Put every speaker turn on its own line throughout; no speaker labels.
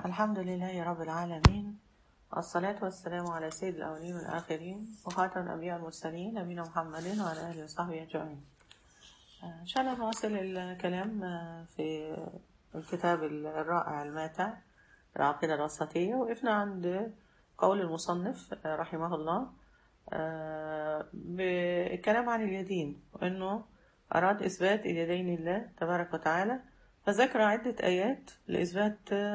الحمد لله رب العالمين والصلاة والسلام على سيد الأولين والآخرين وخاتم الأنبياء والمرسلين نبينا محمد وعلى آله وصحبه أجمعين إن شاء الله نواصل الكلام في الكتاب الرائع الماتع العقيدة الوسطية وقفنا عند قول المصنف رحمه الله بالكلام عن اليدين وأنه أراد إثبات اليدين لله تبارك وتعالى فذكر عدة آيات لإثبات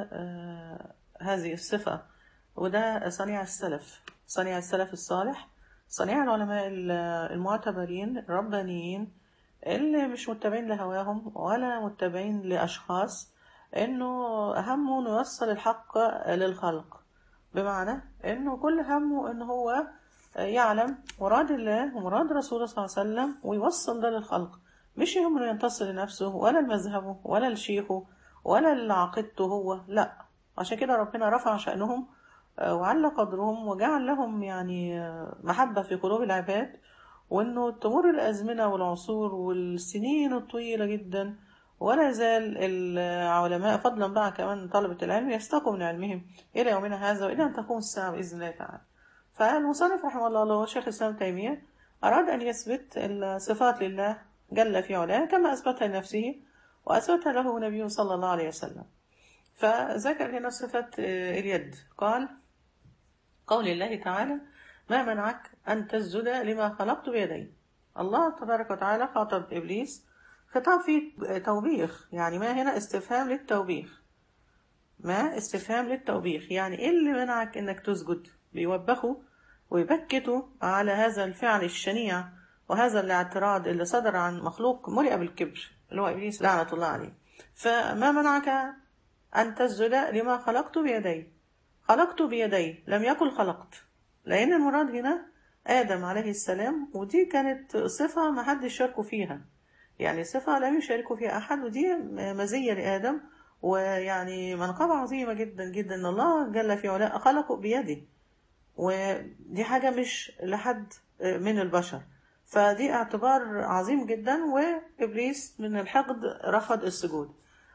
هذه الصفة وده صنيع السلف صنيع السلف الصالح صنيع العلماء المعتبرين الربانيين اللي مش متبعين لهواهم ولا متبعين لأشخاص إنه همه إنه يوصل الحق للخلق بمعنى إنه كل همه إنه هو يعلم مراد الله ومراد رسوله صلى الله عليه وسلم ويوصل ده للخلق مش يهمه انه ينتصر لنفسه ولا لمذهبه ولا لشيخه ولا لعقيدته هو لا عشان كده ربنا رفع شأنهم وعلى قدرهم وجعل لهم يعني محبة في قلوب العباد وانه تمر الأزمنة والعصور والسنين الطويلة جدا ولا يزال العلماء فضلا بقى كمان طلبة العلم يستقوا من علمهم إلى يومنا هذا وإلى أن تقوم الساعة بإذن الله تعالى فالمصنف رحمه الله الله شيخ الإسلام تيمية أراد أن يثبت الصفات لله جل في علاه كما أثبتها لنفسه وأثبتها له نبيه صلى الله عليه وسلم فذكر هنا صفة اليد قال قول الله تعالى ما منعك أن تسجد لما خلقت بيدي الله تبارك وتعالى خاطب إبليس خطاب فيه توبيخ يعني ما هنا استفهام للتوبيخ ما استفهام للتوبيخ يعني إيه اللي منعك إنك تسجد بيوبخوا ويبكتوا على هذا الفعل الشنيع وهذا الاعتراض اللي صدر عن مخلوق ملئ بالكبر اللي هو إبليس لعنة الله عليه فما منعك أن تسجد لما خلقت بيدي خلقت بيدي لم يكن خلقت لأن المراد هنا آدم عليه السلام ودي كانت صفة ما حد شاركوا فيها يعني صفة لم يشاركوا فيها أحد ودي مزية لآدم ويعني منقبة عظيمة جدا جدا إن الله جل في علاء خلقه بيده ودي حاجة مش لحد من البشر فدي اعتبار عظيم جدا وإبليس من الحقد رفض السجود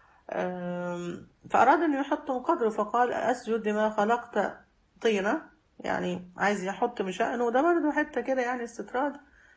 فأراد أن يحط قدره فقال أسجد لما خلقت طينة يعني عايز يحط من شأنه وده برضه حتة كده يعني استطراد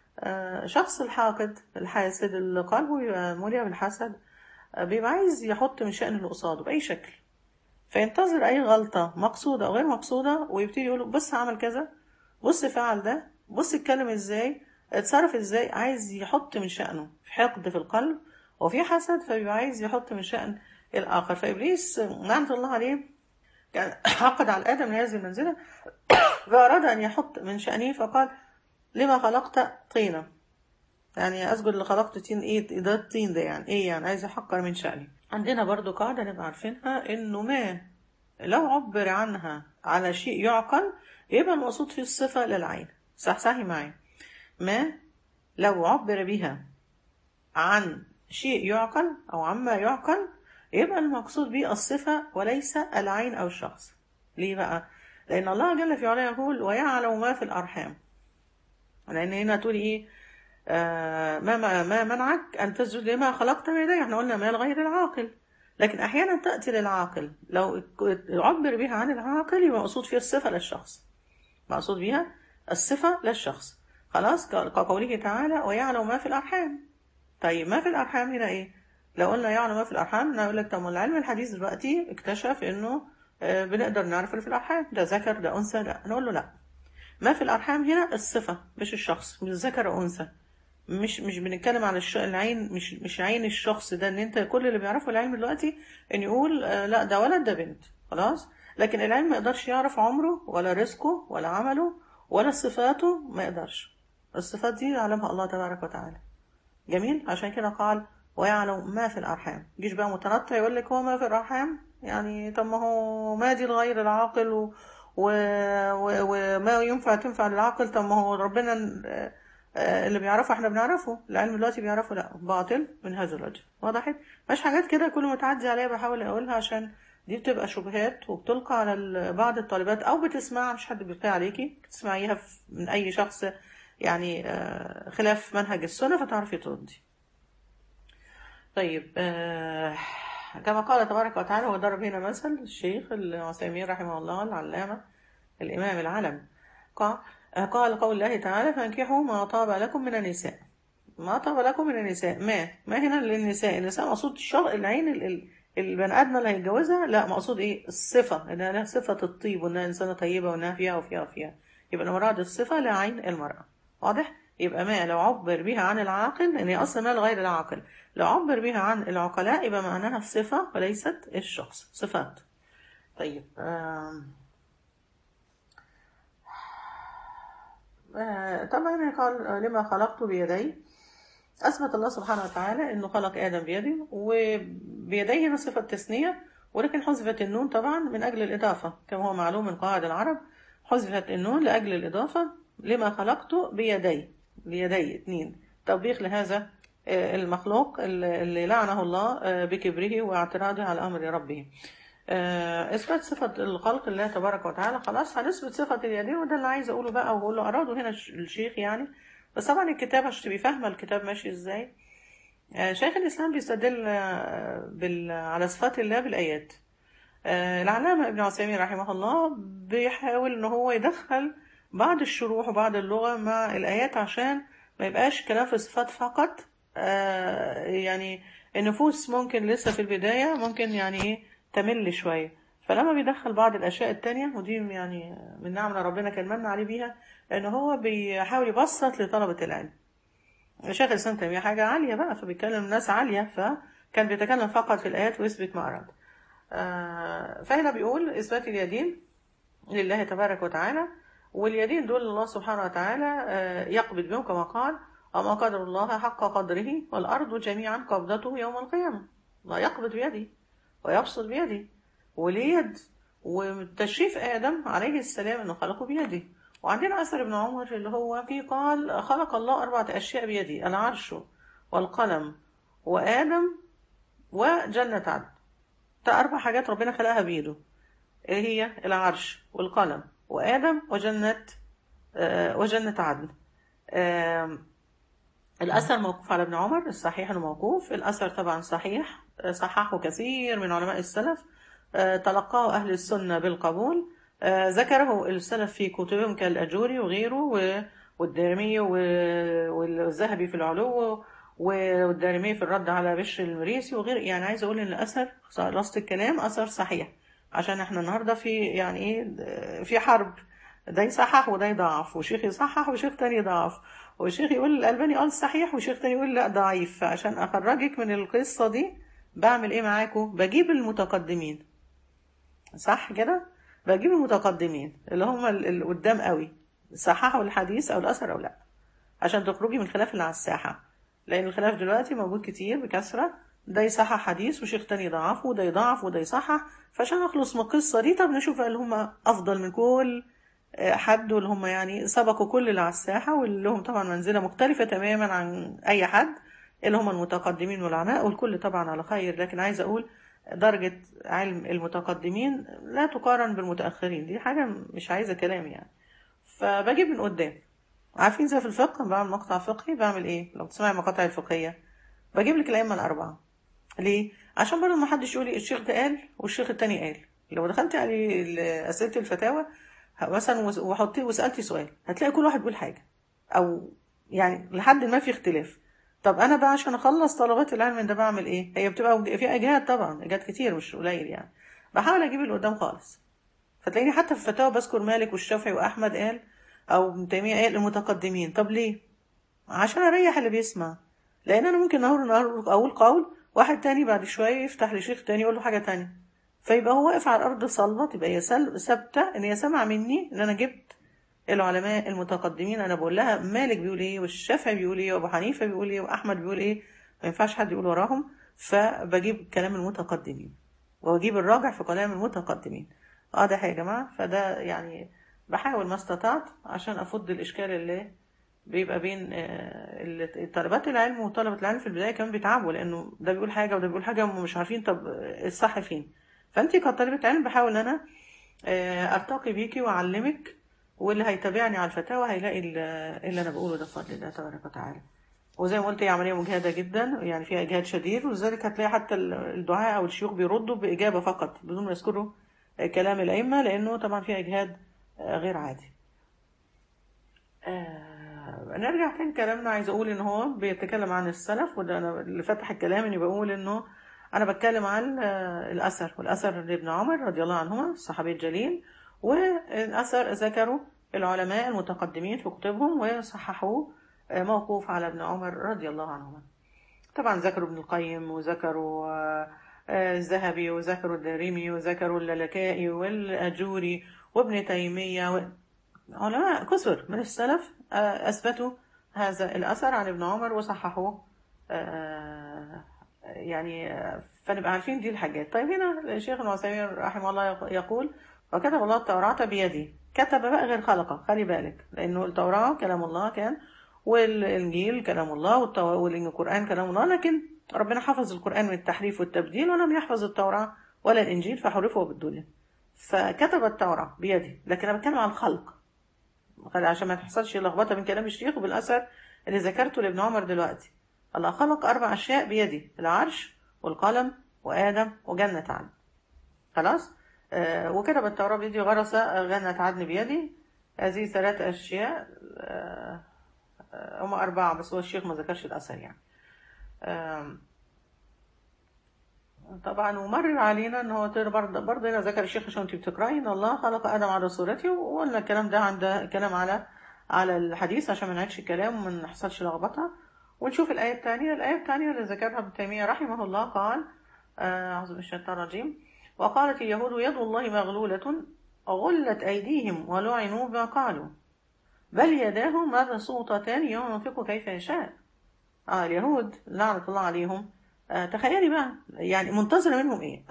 شخص الحاقد الحاسد اللي قلبه بيبقى مليء بالحسد بيبقى عايز يحط من شأن اللي قصاده بأي شكل فينتظر أي غلطة مقصودة أو غير مقصودة ويبتدي يقول بص عمل كذا بص فعل ده بص اتكلم ازاي اتصرف ازاي عايز يحط من شأنه في حقد في القلب وفي حسد فبيبقى عايز يحط من شأن الآخر فإبليس لعنة الله عليه كان حقد على آدم من هذه المنزلة فأراد أن يحط من شأنه فقال لما خلقت طينة يعني أسجد اللي خلقت طين إيه ده الطين ده يعني إيه يعني عايز يحقر من شأني عندنا برضو قاعدة نبقى عارفينها إنه ما لو عبر عنها على شيء يعقل يبقى المقصود فيه الصفة للعين صحصحي معي ما لو عبر بها عن شيء يعقل أو عما يعقل يبقى المقصود به الصفة وليس العين أو الشخص ليه بقى؟ لأن الله جل في علاه يقول ويعلم ما في الأرحام لأن هنا تقول إيه آه ما, ما منعك أن تسجد لما خلقت بيديك احنا قلنا ما لغير العاقل لكن أحيانا تأتي للعاقل لو عبر بها عن العاقل يبقى مقصود فيها الصفة للشخص مقصود بها الصفة للشخص خلاص كقوله تعالى ويعلم ما في الأرحام طيب ما في الأرحام هنا إيه لو قلنا يعلم ما في الأرحام نقول لك طب العلم الحديث دلوقتي اكتشف إنه آه بنقدر نعرف اللي في الأرحام ده ذكر ده أنثى لا نقول له لا ما في الأرحام هنا الصفة مش الشخص مش ذكر أو أنثى مش مش بنتكلم عن الش... العين مش مش عين الشخص ده ان انت كل اللي بيعرفه العلم دلوقتي ان يقول آه لا ده ولد ده بنت خلاص لكن العلم ما يقدرش يعرف عمره ولا رزقه ولا عمله ولا صفاته ما يقدرش الصفات دي يعلمها الله تبارك وتعالى جميل عشان كده قال ويعلم ما في الأرحام جيش بقى متنطع يقول لك هو ما في الأرحام يعني طب ما هو ما دي الغير العاقل و... و... و... وما ينفع تنفع للعاقل طب ما هو ربنا اللي بيعرفه احنا بنعرفه العلم دلوقتي بيعرفه لا باطل من هذا الوجه وضحت مش حاجات كده كل ما تعدي عليها بحاول اقولها عشان دي بتبقى شبهات وبتلقى على بعض الطالبات او بتسمعها مش حد بيلقيها عليكي بتسمعيها من اي شخص يعني خلاف منهج السنة فتعرفي تردي طيب كما قال تبارك وتعالى وضرب هنا مثل الشيخ العثيمين رحمه الله العلامة الإمام العلم قال قال قول الله تعالى فانكحوا ما طاب لكم من النساء ما طاب لكم من النساء ما ما هنا للنساء النساء مقصود الشر العين ال- ال- البني ادم اللي هيتجوزها لا مقصود ايه الصفه انها لها صفه الطيب وانها انسانه طيبه وانها فيها وفيها وفيها يبقى المراد الصفه لا عين المراه واضح يبقى ما لو عبر بها عن العاقل لان هي اصلا ما لغير العاقل لو عبر بها عن العقلاء يبقى معناها الصفه وليست الشخص صفات طيب آم. آه، طبعا قال لما خلقت بيدي أثبت الله سبحانه وتعالى أنه خلق آدم بيده وبيديه هنا صفة تثنية ولكن حذفت النون طبعا من أجل الإضافة كما هو معلوم من قواعد العرب حذفت النون لأجل الإضافة لما خلقت بيدي بيدي اتنين توبيخ لهذا آه، المخلوق اللي اللي لعنه الله آه، بكبره واعتراضه على أمر ربه آه، إثبات صفة الخلق لله تبارك وتعالى خلاص هنثبت صفة اليدين وده اللي عايز أقوله بقى وأقول له أراده هنا الش- الشيخ يعني بس طبعا الكتاب عشان تبقي فاهمة الكتاب ماشي إزاي آه، شيخ الإسلام بيستدل آه، بال... على صفات الله بالآيات آه، العلامة ابن عثيمين رحمه الله بيحاول إن هو يدخل بعض الشروح وبعض اللغة مع الآيات عشان ما يبقاش كلام في الصفات فقط آه، يعني النفوس ممكن لسه في البداية ممكن يعني إيه تمل شوية فلما بيدخل بعض الأشياء التانية ودي يعني من نعمة ربنا كان من عليه بيها إن هو بيحاول يبسط لطلبة العلم شيخ الإسلام تيمية حاجة عالية بقى فبيتكلم ناس عالية فكان بيتكلم فقط في الآيات ويثبت ما أراد آه، فهنا بيقول إثبات اليدين لله تبارك وتعالى واليدين دول الله سبحانه وتعالى آه، يقبض بهم كما قال وما قدر الله حق قدره والأرض جميعا قبضته يوم القيامة الله يقبض بيده ويبسط بيده وليه يد وتشريف آدم عليه السلام أنه خلقه بيده وعندنا أثر ابن عمر اللي هو فيه قال خلق الله أربعة أشياء بيده العرش والقلم وآدم وجنة عدن ده أربع حاجات ربنا خلقها بيده إيه هي العرش والقلم وآدم وجنة آه وجنة عدن آه الأثر موقوف على ابن عمر الصحيح انه موقوف الأثر طبعا صحيح آه، صححه كثير من علماء السلف آه، تلقاه أهل السنة بالقبول آه، ذكره السلف في كتبهم كالأجوري وغيره و- والدارمي و- والذهبي في العلو والدارمي في الرد على بشر المريسي وغير يعني عايز أقول إن الأثر خلاصة الكلام أثر صحيح عشان احنا النهاردة في يعني ايه آه، في حرب ده يصحح وده يضعف وشيخ يصحح وشيخ تاني يضعف وشيخ يقول الألباني قال صحيح وشيخ تاني يقول لا ضعيف فعشان أخرجك من القصة دي بعمل إيه معاكم بجيب المتقدمين صح كده بجيب المتقدمين اللي هم ال- اللي قدام قوي صححوا الحديث أو الأثر أو لا عشان تخرجي من الخلاف اللي على الساحة لأن الخلاف دلوقتي موجود كتير بكثرة ده يصحح حديث وشيخ تاني يضعفه وده يضعف وده يصحح فعشان أخلص من القصة دي طب نشوف اللي هم أفضل من كل حد واللي هم يعني سبقوا كل اللي على الساحة واللي هم طبعا منزلة مختلفة تماما عن أي حد اللي هم المتقدمين والعلماء والكل طبعا على خير لكن عايز أقول درجة علم المتقدمين لا تقارن بالمتأخرين دي حاجة مش عايزة كلام يعني فبجيب من قدام عارفين زي في الفقه بعمل مقطع فقهي بعمل ايه لو بتسمعي المقاطع الفقهية بجيب لك الأئمة الأربعة ليه؟ عشان برضه ما حدش يقول لي الشيخ ده قال والشيخ التاني قال لو دخلت على أسئلة الفتاوى مثلا وس- وحطي وسألتي سؤال هتلاقي كل واحد بيقول حاجة أو يعني لحد ما في اختلاف طب أنا بقى عشان أخلص طلبات العلم ده بعمل إيه؟ هي بتبقى في إجهاد طبعا إجهاد كتير مش قليل يعني بحاول أجيب اللي قدام خالص فتلاقيني حتى في الفتاوى بذكر مالك والشافعي وأحمد قال أو ابن تيمية قال المتقدمين طب ليه؟ عشان أريح اللي بيسمع لأن أنا ممكن نهار نهار أقول قول واحد تاني بعد شوية يفتح لشيخ تاني يقول له حاجة تانية فيبقى هو واقف على الأرض صلبة تبقى هي سل- ثابتة إن هي سامعة مني إن أنا جبت العلماء المتقدمين أنا بقول لها مالك بيقول إيه والشافعي بيقول إيه وأبو حنيفة بيقول إيه وأحمد بيقول إيه ما ينفعش حد يقول وراهم فبجيب كلام المتقدمين وأجيب الراجع في كلام المتقدمين واضح يا جماعة فده يعني بحاول ما استطعت عشان أفض الإشكال اللي بيبقى بين آه، ال- طلبات العلم وطلبة العلم في البداية كانوا بيتعبوا لأنه ده بيقول حاجة وده بيقول حاجة ومش عارفين طب آه، الصح فين فأنت كطالبة علم بحاول أن أنا آه، أرتقي بيكي وأعلمك واللي هيتابعني على الفتاوى هيلاقي ال- اللي أنا بقوله ده بفضل الله تبارك وتعالى وزي ما قلت هي عملية مجهدة جدا يعني فيها إجهاد شديد ولذلك هتلاقي حتى الدعاء أو الشيوخ بيردوا بإجابة فقط بدون ما يذكروا كلام الأئمة لأنه طبعا فيها إجهاد غير عادي آه نرجع تاني كلامنا عايز أقول إن هو بيتكلم عن السلف وده أنا اللي فتح الكلام إني بقول إنه أنا بتكلم عن الأثر والأثر لابن عمر رضي الله عنهما الصحابي الجليل والأثر ذكروا العلماء المتقدمين في كتبهم وصححوه موقوف على ابن عمر رضي الله عنهما طبعا ذكروا ابن القيم وذكروا الذهبي وذكروا الدارمي وذكروا اللالكائي والأجوري وابن تيمية علماء كثر من السلف أثبتوا هذا الأثر عن ابن عمر وصححوه يعني فنبقى عارفين دي الحاجات طيب هنا الشيخ ابن عثيمين رحمه الله يقول وكتب الله التوراة بيدي كتب بقى غير خلقه خلي بالك لأنه التوراة كلام الله كان والإنجيل كلام الله والقرآن كلام الله لكن ربنا حفظ القرآن من التحريف والتبديل ولم يحفظ التوراة ولا الإنجيل فحرفه بالدنيا فكتب التوراة بيدي لكن أنا بتكلم عن الخلق عشان ما تحصلش لخبطة من كلام الشيخ وبالأثر اللي ذكرته لابن عمر دلوقتي الله خلق أربع أشياء بيدي العرش والقلم وآدم وجنة عدن خلاص آه وكتب التوراة بيدي غرس جنة عدن بيدي هذه ثلاث أشياء آه هم أربعة بس هو الشيخ ما ذكرش الأثر يعني طبعا ومرر علينا ان هو برضه برضه هنا ذكر الشيخ عشان انت بتقراي ان الله خلق ادم على صورته وقلنا الكلام ده عند كلام على على الحديث عشان ما نعيدش الكلام وما نحصلش لخبطه ونشوف الايه الثانيه الايه الثانيه اللي ذكرها ابن تيميه رحمه الله قال اعوذ بالله الشيطان الرجيم وقالت اليهود يد الله مغلوله غلت ايديهم ولعنوا بما قالوا بل يداه مبسوطتان ينفق كيف يشاء اه اليهود لعنة الله عليهم آه تخيلي بقى يعني منتظرة منهم ايه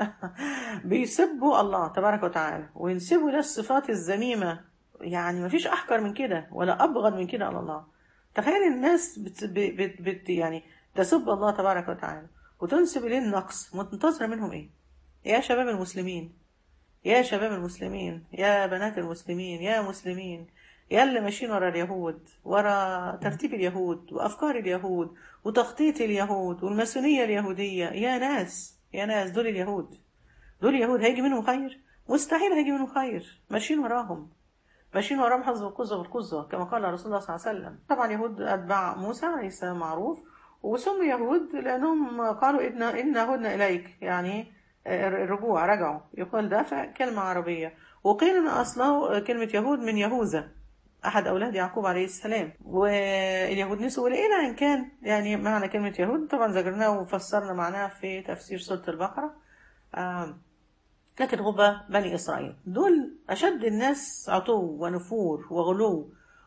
بيسبوا الله تبارك وتعالى وينسبوا له الصفات الذميمة يعني ما فيش احقر من كده ولا ابغض من كده على الله تخيلي الناس بت بت بت يعني تسب الله تبارك وتعالى وتنسب اليه النقص منتظرة منهم ايه يا شباب المسلمين يا شباب المسلمين يا بنات المسلمين يا مسلمين يا اللي ماشيين ورا اليهود ورا ترتيب اليهود وافكار اليهود وتخطيط اليهود والماسونيه اليهوديه يا ناس يا ناس دول اليهود دول اليهود هيجي منهم خير مستحيل هيجي منهم خير ماشيين وراهم ماشيين وراهم حظ القزة والقزة كما قال رسول الله صلى الله عليه وسلم طبعا يهود أتباع موسى عليه السلام معروف وسموا يهود لأنهم قالوا إن إن هدنا إليك يعني الرجوع رجعوا يقال ده كلمة عربية وقيل إن أصله كلمة يهود من يهوذا أحد أولاد يعقوب عليه السلام واليهود نسوا ولقينا إن كان يعني معنى كلمة يهود طبعا ذكرناه وفسرنا معناها في تفسير سورة البقرة آه لكن هم بني إسرائيل دول أشد الناس عتو ونفور وغلو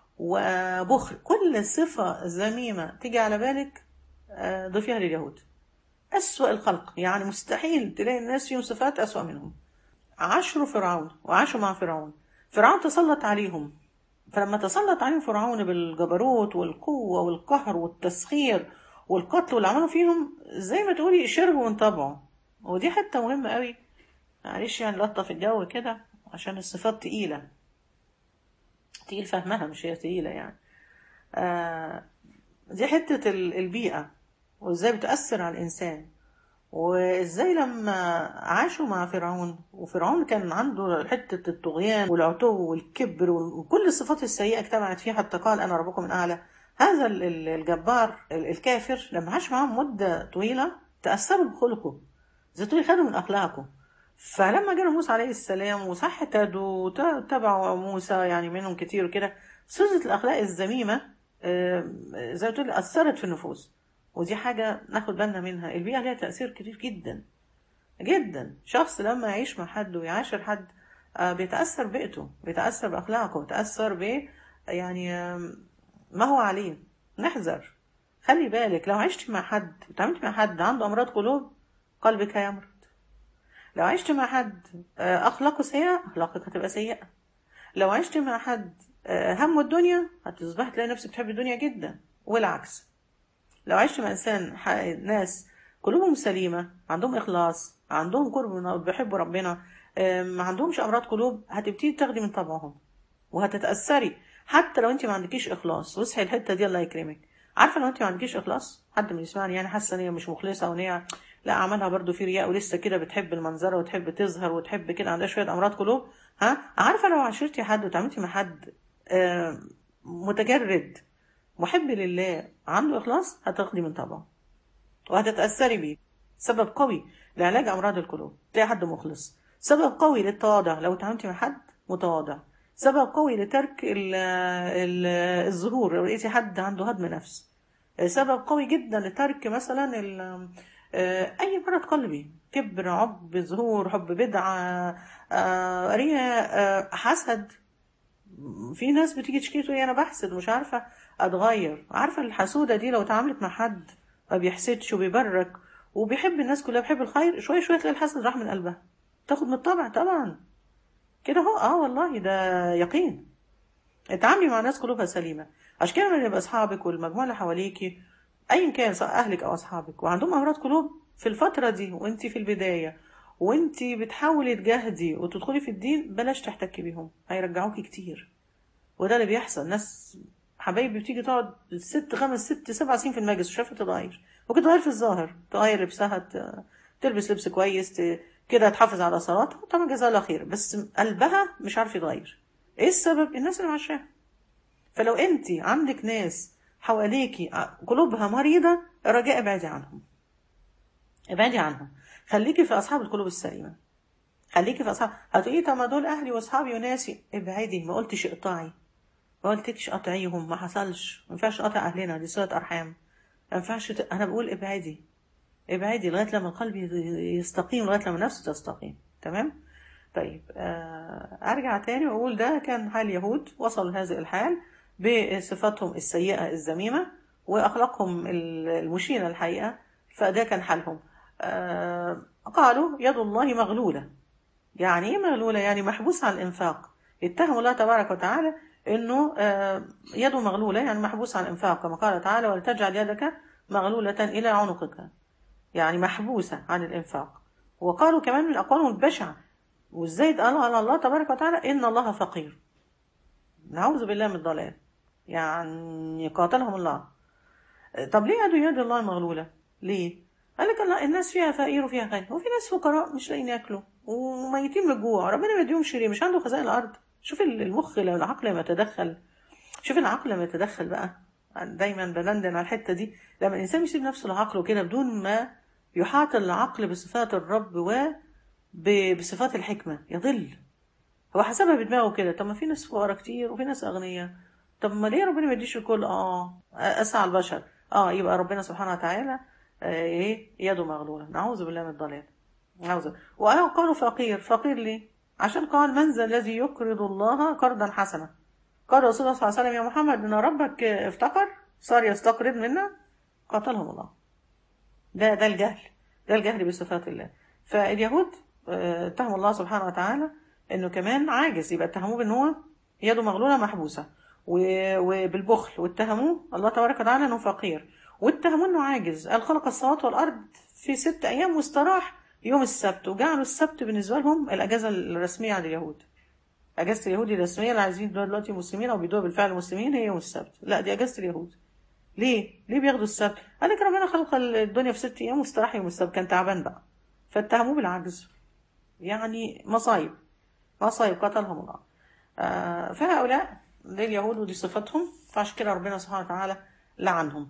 وبخل كل صفة ذميمة تيجي على بالك آه ضيفيها لليهود أسوأ الخلق يعني مستحيل تلاقي الناس فيهم صفات أسوأ منهم عاشروا فرعون وعاشوا مع فرعون فرعون تسلط عليهم فلما تسلط عليهم فرعون بالجبروت والقوة والقهر والتسخير والقتل واللي عملوا فيهم زي ما تقولي شربوا وانطبعوا ودي حتة مهمة قوي معلش يعني لطف الجو كده عشان الصفات تقيلة تقيل فهمها مش هي تقيلة يعني آه دي حتة البيئة وازاي بتأثر على الإنسان وازاي لما عاشوا مع فرعون وفرعون كان عنده حتة الطغيان والعتو والكبر وكل الصفات السيئة اجتمعت فيه حتى قال أنا ربكم من أعلى هذا الجبار الكافر لما عاش معاهم مدة طويلة تأثروا بخلقه زي تقولي خدوا من أخلاقه فلما جاء موسى عليه السلام وصح اهتدوا وتبعوا موسى يعني منهم كتير وكده سلسلة الأخلاق الذميمة زي ما تقولي أثرت في النفوس ودي حاجة ناخد بالنا منها البيئة ليها تأثير كتير جدا جدا شخص لما يعيش مع حد ويعاشر حد بيتأثر بيئته بيتأثر بأخلاقه بيتأثر ب يعني ما هو عليه نحذر خلي بالك لو عشت مع حد وتعاملت مع حد عنده أمراض قلوب قلبك هيمرض لو عشت مع حد أخلاقه سيئة أخلاقك هتبقى سيئة لو عشت مع حد هم الدنيا هتصبح تلاقي نفسك بتحب الدنيا جدا والعكس لو عشت مع إنسان ناس قلوبهم سليمة عندهم إخلاص عندهم قرب بيحبوا ربنا ما عندهمش أمراض قلوب هتبتدي تاخدي من طبعهم وهتتأثري حتى لو أنت ما عندكيش إخلاص واصحي الحتة دي الله يكرمك عارفه لو انت ما عندكيش اخلاص حد من يسمعني يعني حاسه ان هي مش مخلصه وان هي لا عملها برضو في رياء ولسه كده بتحب المنظره وتحب تظهر وتحب كده عندها شويه امراض قلوب ها عارفه لو عاشرتي حد وتعاملتي مع حد آه، متجرد محب لله عنده اخلاص هتاخدي من طبعه وهتتاثري بيه سبب قوي لعلاج امراض القلوب تلاقي حد مخلص سبب قوي للتواضع لو اتعاملتي مع حد متواضع سبب قوي لترك ال ال الظهور لو لقيتي حد عنده هضم نفس سبب قوي جدا لترك مثلا ال- آه، اي مرض قلبي كبر عب ظهور حب بدعه آه، رياء آه، حسد في ناس بتيجي تشكي تقول انا بحسد مش عارفه اتغير عارفه الحسوده دي لو اتعاملت مع حد ما بيحسدش وبيبرك وبيحب الناس كلها بيحب الخير شويه شويه تلاقي الحسد راح من قلبها تاخد من الطبع طبعا كده اهو اه والله ده يقين اتعاملي مع ناس قلوبها سليمه عشان كده لما يبقى اصحابك والمجموعه اللي حواليكي ايا كان سواء اهلك او اصحابك وعندهم امراض قلوب في الفتره دي وانت في البدايه وانت بتحاولي تجاهدي وتدخلي في الدين بلاش تحتكي بيهم هيرجعوكي كتير وده اللي بيحصل ناس حبايبي بتيجي تقعد ست خمس ست سبع سنين في المجلس مش عارفه تتغير ممكن تغير في الظاهر تغير لبسها ت- تلبس لبس كويس ت- كده تحافظ على صلاتها طبعا جزاها الله خير بس قلبها مش عارف يتغير ايه السبب الناس اللي معاشراها فلو انت عندك ناس حواليكي قلوبها مريضه رجاء ابعدي عنهم ابعدي عنهم خليكي في اصحاب القلوب السليمه خليكي في اصحاب هتقولي طب ما دول اهلي واصحابي وناسي ابعدي ما قلتش اقطعي ما قلتكش قطعيهم ما حصلش ما ينفعش قطع اهلنا دي صله ارحام ما ينفعش ت... انا بقول ابعدي ابعدي لغايه لما القلب ي- يستقيم لغايه لما النفس تستقيم تمام طيب آه، ارجع تاني واقول ده كان حال يهود وصلوا لهذا الحال بصفاتهم السيئه الذميمه واخلاقهم ال- المشينه الحقيقه فده كان حالهم آه، قالوا يد الله مغلوله يعني ايه مغلوله يعني محبوس عن الانفاق اتهموا الله تبارك وتعالى انه آه، يده مغلوله يعني محبوس عن الانفاق كما قال تعالى ولا تجعل يدك مغلوله الى عنقك يعني محبوسه عن الانفاق وقالوا كمان من اقوالهم البشعه وازاي قالوا على الله تبارك وتعالى ان الله فقير نعوذ بالله من الضلال يعني قاتلهم الله طب ليه قالوا يد الله مغلوله ليه قال لك الله الناس فيها فقير وفيها غني وفي ناس فقراء مش لاقيين ياكلوا وميتين من الجوع ربنا ما يديهمش ليه مش عنده خزائن الارض شوف المخ لما العقل لما يتدخل شوف العقل لما يتدخل بقى دايما بلندن على الحته دي لما الانسان يسيب نفسه لعقله كده بدون ما يحاط العقل بصفات الرب و ب- بصفات الحكمه يضل هو حسبها بدماغه كده طب ما في ناس فقراء كتير وفي ناس اغنياء طب ما ليه ربنا ما يديش الكل اه اسعى البشر اه يبقى ربنا سبحانه وتعالى آه، ايه يده مغلوله نعوذ بالله من الضلال نعوذ وقالوا قالوا فقير فقير ليه عشان قال من ذا الذي يقرض الله قرضا حسنا قال رسول الله صلى الله عليه وسلم يا محمد ان ربك افتقر صار يستقرض منا قاتلهم الله ده ده الجهل ده الجهل بصفات الله فاليهود آه، اتهموا الله سبحانه وتعالى انه كمان عاجز يبقى اتهموه بان هو يده مغلوله محبوسه و- وبالبخل واتهموه الله تبارك وتعالى انه فقير واتهموه انه عاجز قال خلق السماوات والارض في ست ايام واستراح يوم السبت وجعلوا السبت بالنسبه لهم الاجازه الرسميه عند اليهود اجازه اليهود الرسميه اللي عايزين يدوها دلوقتي مسلمين او بيدوها بالفعل مسلمين هي يوم السبت لا دي اجازه اليهود ليه ليه بياخدوا السبت قال لك ربنا خلق الدنيا في ست ايام واستراح يوم السبت كان تعبان بقى فاتهموه بالعجز يعني مصايب مصايب قتلهم الله آه فهؤلاء دي اليهود ودي صفتهم فعشان كده ربنا سبحانه وتعالى لعنهم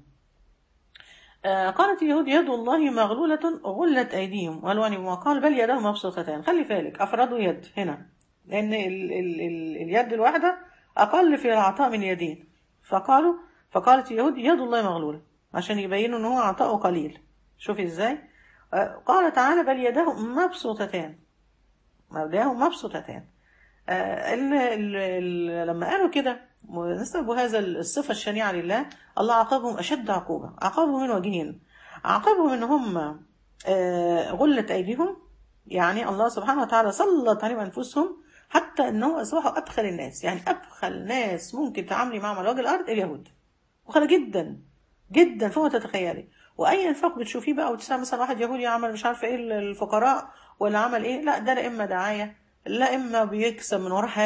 آه قالت اليهود يد الله مغلولة غلت أيديهم والوان وقال بل يداه مبسوطتان خلي بالك أفردوا يد هنا لأن ال ال ال اليد الواحدة أقل في العطاء من يدين فقالوا فقالت اليهود يد الله مغلولة عشان يبينوا إن هو عطاؤه قليل شوفي إزاي آه قال تعالى بل يداه مبسوطتان يداه مبسوطتان آه، ال- ال- ال- لما قالوا كده ونسبوا هذا الصفة الشنيعة لله الله عاقبهم أشد عقوبة عاقبهم من وجهين عاقبهم إن هم آه، غلت أيديهم يعني الله سبحانه وتعالى سلط عليهم أنفسهم حتى إنهم أصبحوا أبخل الناس يعني أبخل ناس ممكن تعاملي معهم على وجه الأرض اليهود بخلة جدا جدا فوق ما تتخيلي واي انفاق بتشوفيه بقى وتسمع مثلا واحد يهودي عمل مش عارفه ايه للفقراء ولا عمل ايه لا ده لا اما دعايه لا اما بيكسب من وراه حاجه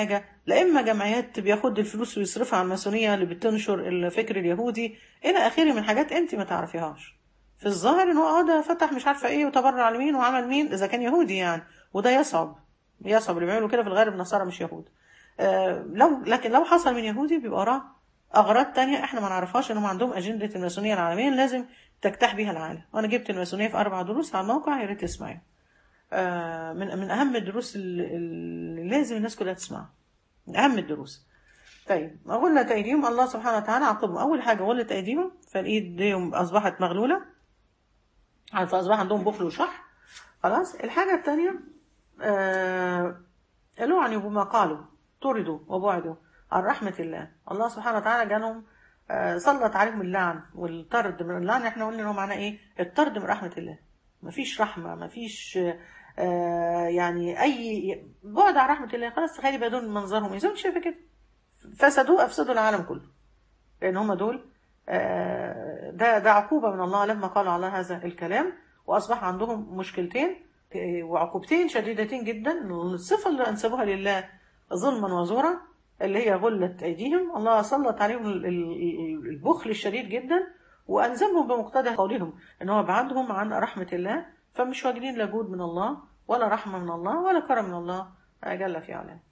لا اما جمعيات بياخد الفلوس ويصرفها على الماسونيه اللي بتنشر الفكر اليهودي الى اخره من حاجات انت ما تعرفيهاش في الظاهر ان هو اه ده فتح مش عارفه ايه وتبرع لمين وعمل مين اذا كان يهودي يعني وده يصعب يصعب اللي بيعملوا كده في الغالب نصارى مش يهود آه لو لكن لو حصل من يهودي بيبقى وراه اغراض تانية احنا ما نعرفهاش انهم عندهم اجنده الماسونيه العالميه لازم تجتاح بيها العالم وانا جبت الماسونيه في اربع دروس على الموقع يا ريت تسمعوا آه من من اهم الدروس اللي اللي لازم الناس كلها تسمعها من اهم الدروس طيب غلة ايديهم الله سبحانه وتعالى عاقبهم اول حاجه غلة ايديهم فالايد ديهم اصبحت مغلوله فاصبح عندهم بخل وشح خلاص الحاجه الثانيه آه لعنوا بما قالوا طردوا وبعدوا عن رحمة الله الله سبحانه وتعالى جالهم آه، سلط عليهم اللعن والطرد من اللعن احنا قلنا انه معناه ايه الطرد من رحمة الله مفيش رحمة مفيش آه، يعني اي بعد عن رحمة الله خلاص تخيلي بقى دول منظرهم ايه زي ما انت شايفة كده فسدوا افسدوا العالم كله لان هم دول آه، ده ده عقوبة من الله لما قالوا على هذا الكلام واصبح عندهم مشكلتين آه، وعقوبتين شديدتين جدا الصفة اللي انسبوها لله ظلما وزورا اللي هي غلة أيديهم الله سلط عليهم ال- ال- البخل الشديد جدا وألزمهم بمقتضى قولهم إن هو بعدهم عن رحمة الله فمش واجدين لا جود من الله ولا رحمة من الله ولا كرم من الله آه، جل في علاه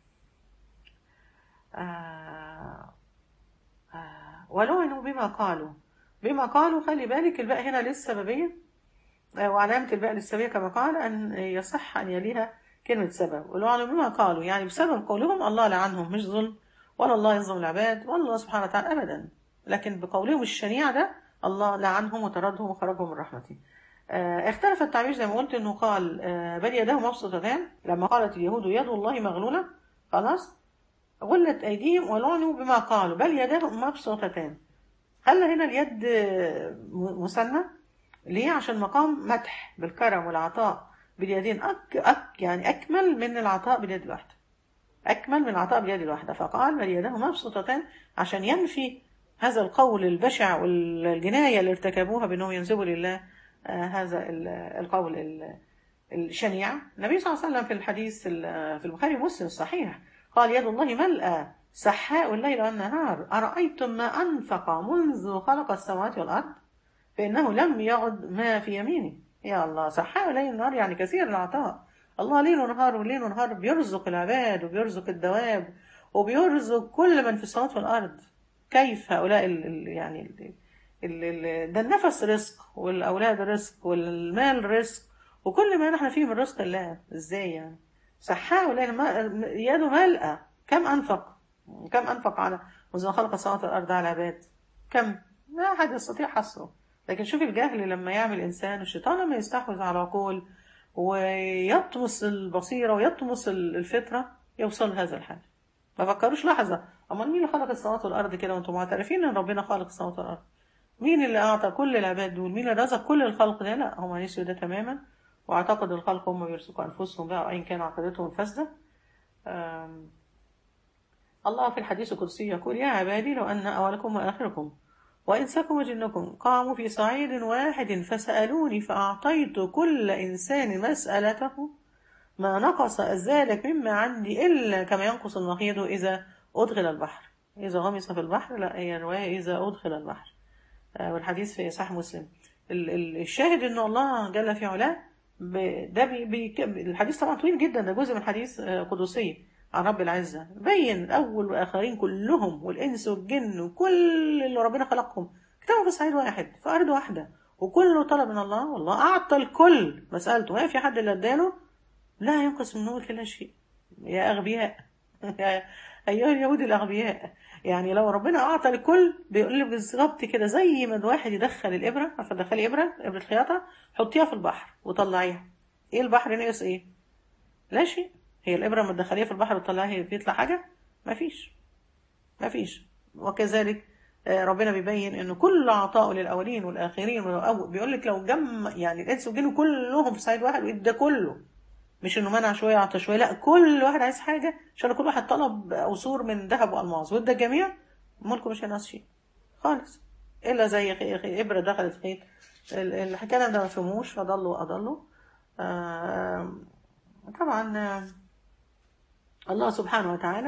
آه آه ولعنوا بما قالوا بما قالوا خلي بالك الباء هنا للسببية آه، وعلامة الباء للسببية كما قال أن يصح أن يليها كلمة سبب ولعنوا بما قالوا يعني بسبب قولهم الله لعنهم مش ظلم ولا الله يظلم العباد ولا الله سبحانه وتعالى أبدا لكن بقولهم الشنيع ده الله لعنهم وطردهم وخرجهم من رحمته آه، اختلف التعبير زي ما قلت انه قال آه، بل يداه مبسوطتان لما قالت اليهود يد الله مغلولة خلاص غلت أيديهم ولعنوا بما قالوا بل يداه مبسوطتان هل هنا اليد آه، م- مثنى ليه عشان مقام مدح بالكرم والعطاء باليدين أك أك يعني أكمل من العطاء باليد الواحدة أكمل من العطاء باليد الواحدة فقال بل يداه مبسوطتان عشان ينفي هذا القول البشع والجناية اللي ارتكبوها بأنهم ينسبوا لله آه، هذا ال- القول ال- الشنيع النبي صلى الله عليه وسلم في الحديث ال- في البخاري ومسلم الصحيح قال يد الله ملأى سحاء الليل والنهار أرأيتم ما أنفق منذ خلق السماوات والأرض فإنه لم يعد ما في يمينه يا الله سحاء الليل والنهار يعني كثير العطاء الله ليل ونهار وليل ونهار بيرزق العباد وبيرزق الدواب وبيرزق كل من في السماوات والأرض كيف هؤلاء ال ال يعني ال ال ال ده النفس رزق والأولاد رزق والمال رزق وكل ما نحن فيه من رزق الله ازاي يعني سحاء الليل ما- يده ملأى كم أنفق كم أنفق على منذ ما خلق السماوات والأرض على العباد كم لا أحد يستطيع حصره لكن شوف الجهل لما يعمل إنسان الشيطان لما يستحوذ على العقول ويطمس البصيرة ويطمس الفطرة يوصل هذا الحال ما فكروش لحظة أمال مين اللي خلق السماوات والأرض كده وأنتم معترفين إن ربنا خالق السماوات والأرض مين اللي أعطى كل العباد دول مين اللي رزق كل الخلق ده لا هم نسيوا ده تماما واعتقد الخلق هم بيرزقوا أنفسهم بقى أيا كان عقيدتهم الفاسدة أم، الله في الحديث القدسي يقول يا عبادي لو أن أولكم وآخركم وإنسكم وجنكم قاموا في صعيد واحد فسألوني فأعطيت كل إنسان مسألته ما نقص ذلك مما عندي إلا كما ينقص النقيض إذا أدخل البحر إذا غمس في البحر لا هي رواية إذا أدخل البحر آه، والحديث في صحيح مسلم ال- ال- الشاهد إن الله جل في علاه ب- ده بي بي الحديث طبعا طويل جدا ده جزء من حديث آه، قدسي عن رب العزة بين الأول والآخرين كلهم والإنس والجن وكل اللي ربنا خلقهم اجتمعوا في صعيد واحد في أرض واحدة وكله طلب من الله والله أعطى الكل مسألته ما في حد اللي اداله لا ينقص من ملك الله شيء يا أغبياء يا أيها اليهود الأغبياء يعني لو ربنا أعطى الكل بيقول لك بالظبط كده زي ما الواحد يدخل الإبرة عارفة تدخلي إبرة إبرة خياطة حطيها في البحر وطلعيها إيه البحر ناقص إيه؟ لا شيء هي الإبرة لما تدخليها في البحر وتطلعيها بيطلع حاجة؟ مفيش مفيش وكذلك آه، ربنا بيبين انه كل عطاء للاولين والاخرين ولو- بيقول لك لو جم يعني الانس والجن كلهم في صعيد واحد ده كله مش انه منع شويه عطى شويه لا كل واحد عايز حاجه عشان كل واحد طلب قصور من ذهب والماس وده الجميع ملكه مش هينقص شيء خالص الا زي خي- خي- ابره دخلت في خيط ال- الحكايه ده ما فهموش فضلوا واضلوا آه، طبعا آه، الله سبحانه وتعالى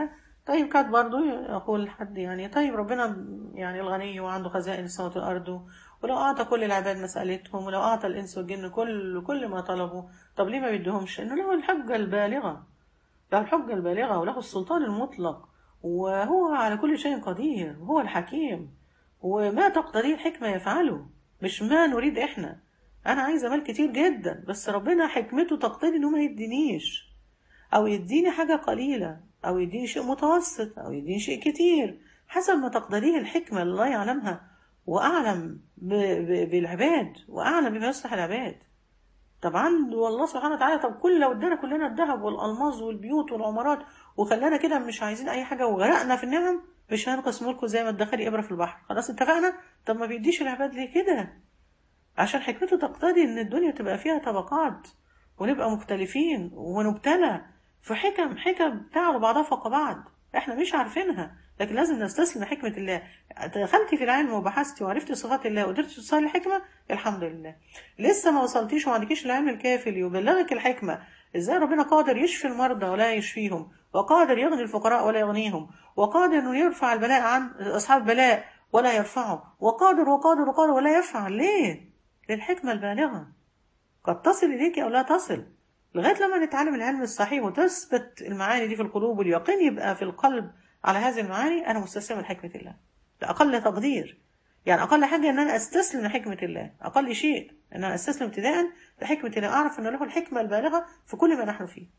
طيب كانت برضو يقول حد يعني طيب ربنا يعني الغني وعنده خزائن السماوات والأرض ولو أعطى كل العباد مسألتهم ولو أعطى الإنس والجن كل كل ما طلبوا طب ليه ما بيدهمش؟ إنه له الحجة البالغة له الحجة البالغة وله السلطان المطلق وهو على كل شيء قدير وهو الحكيم وما تقتضيه الحكمة يفعله مش ما نريد إحنا أنا عايزة مال كتير جدا بس ربنا حكمته تقتضي إنه ما يدينيش أو يديني حاجة قليلة أو يديني شيء متوسط أو يديني شيء كتير حسب ما تقتضيه الحكمة اللي الله يعلمها وأعلم ب- ب- بالعباد وأعلم بما يصلح العباد طبعا والله سبحانه وتعالى طب كل لو ادانا كلنا الذهب والألماظ والبيوت والعمارات وخلانا كده مش عايزين أي حاجة وغرقنا في النعم مش هنقص ملكه زي ما ادخري إبرة في البحر خلاص اتفقنا طب ما بيديش العباد ليه كده عشان حكمته تقتضي ان الدنيا تبقى فيها طبقات ونبقى مختلفين ونبتلى في حكم حكم تعلو بعضها فوق بعض احنا مش عارفينها لكن لازم نستسلم لحكمة الله دخلتي في العلم وبحثتي وعرفتي صفات الله وقدرتي توصلي للحكمة الحمد لله لسه ما وصلتيش وما عندكيش العلم الكافي ليبلغك الحكمة ازاي ربنا قادر يشفي المرضى ولا يشفيهم وقادر يغني الفقراء ولا يغنيهم وقادر انه يرفع البلاء عن اصحاب البلاء ولا يرفعه وقادر وقادر وقادر ولا يفعل ليه للحكمة البالغة قد تصل إليك أو لا تصل لغاية لما نتعلم العلم الصحيح وتثبت المعاني دي في القلوب واليقين يبقى في القلب على هذه المعاني أنا مستسلم لحكمة الله ده أقل تقدير يعني أقل حاجة إن أنا أستسلم لحكمة الله أقل شيء إن أنا أستسلم ابتداء لحكمة الله أعرف إن له الحكمة البالغة في كل ما نحن فيه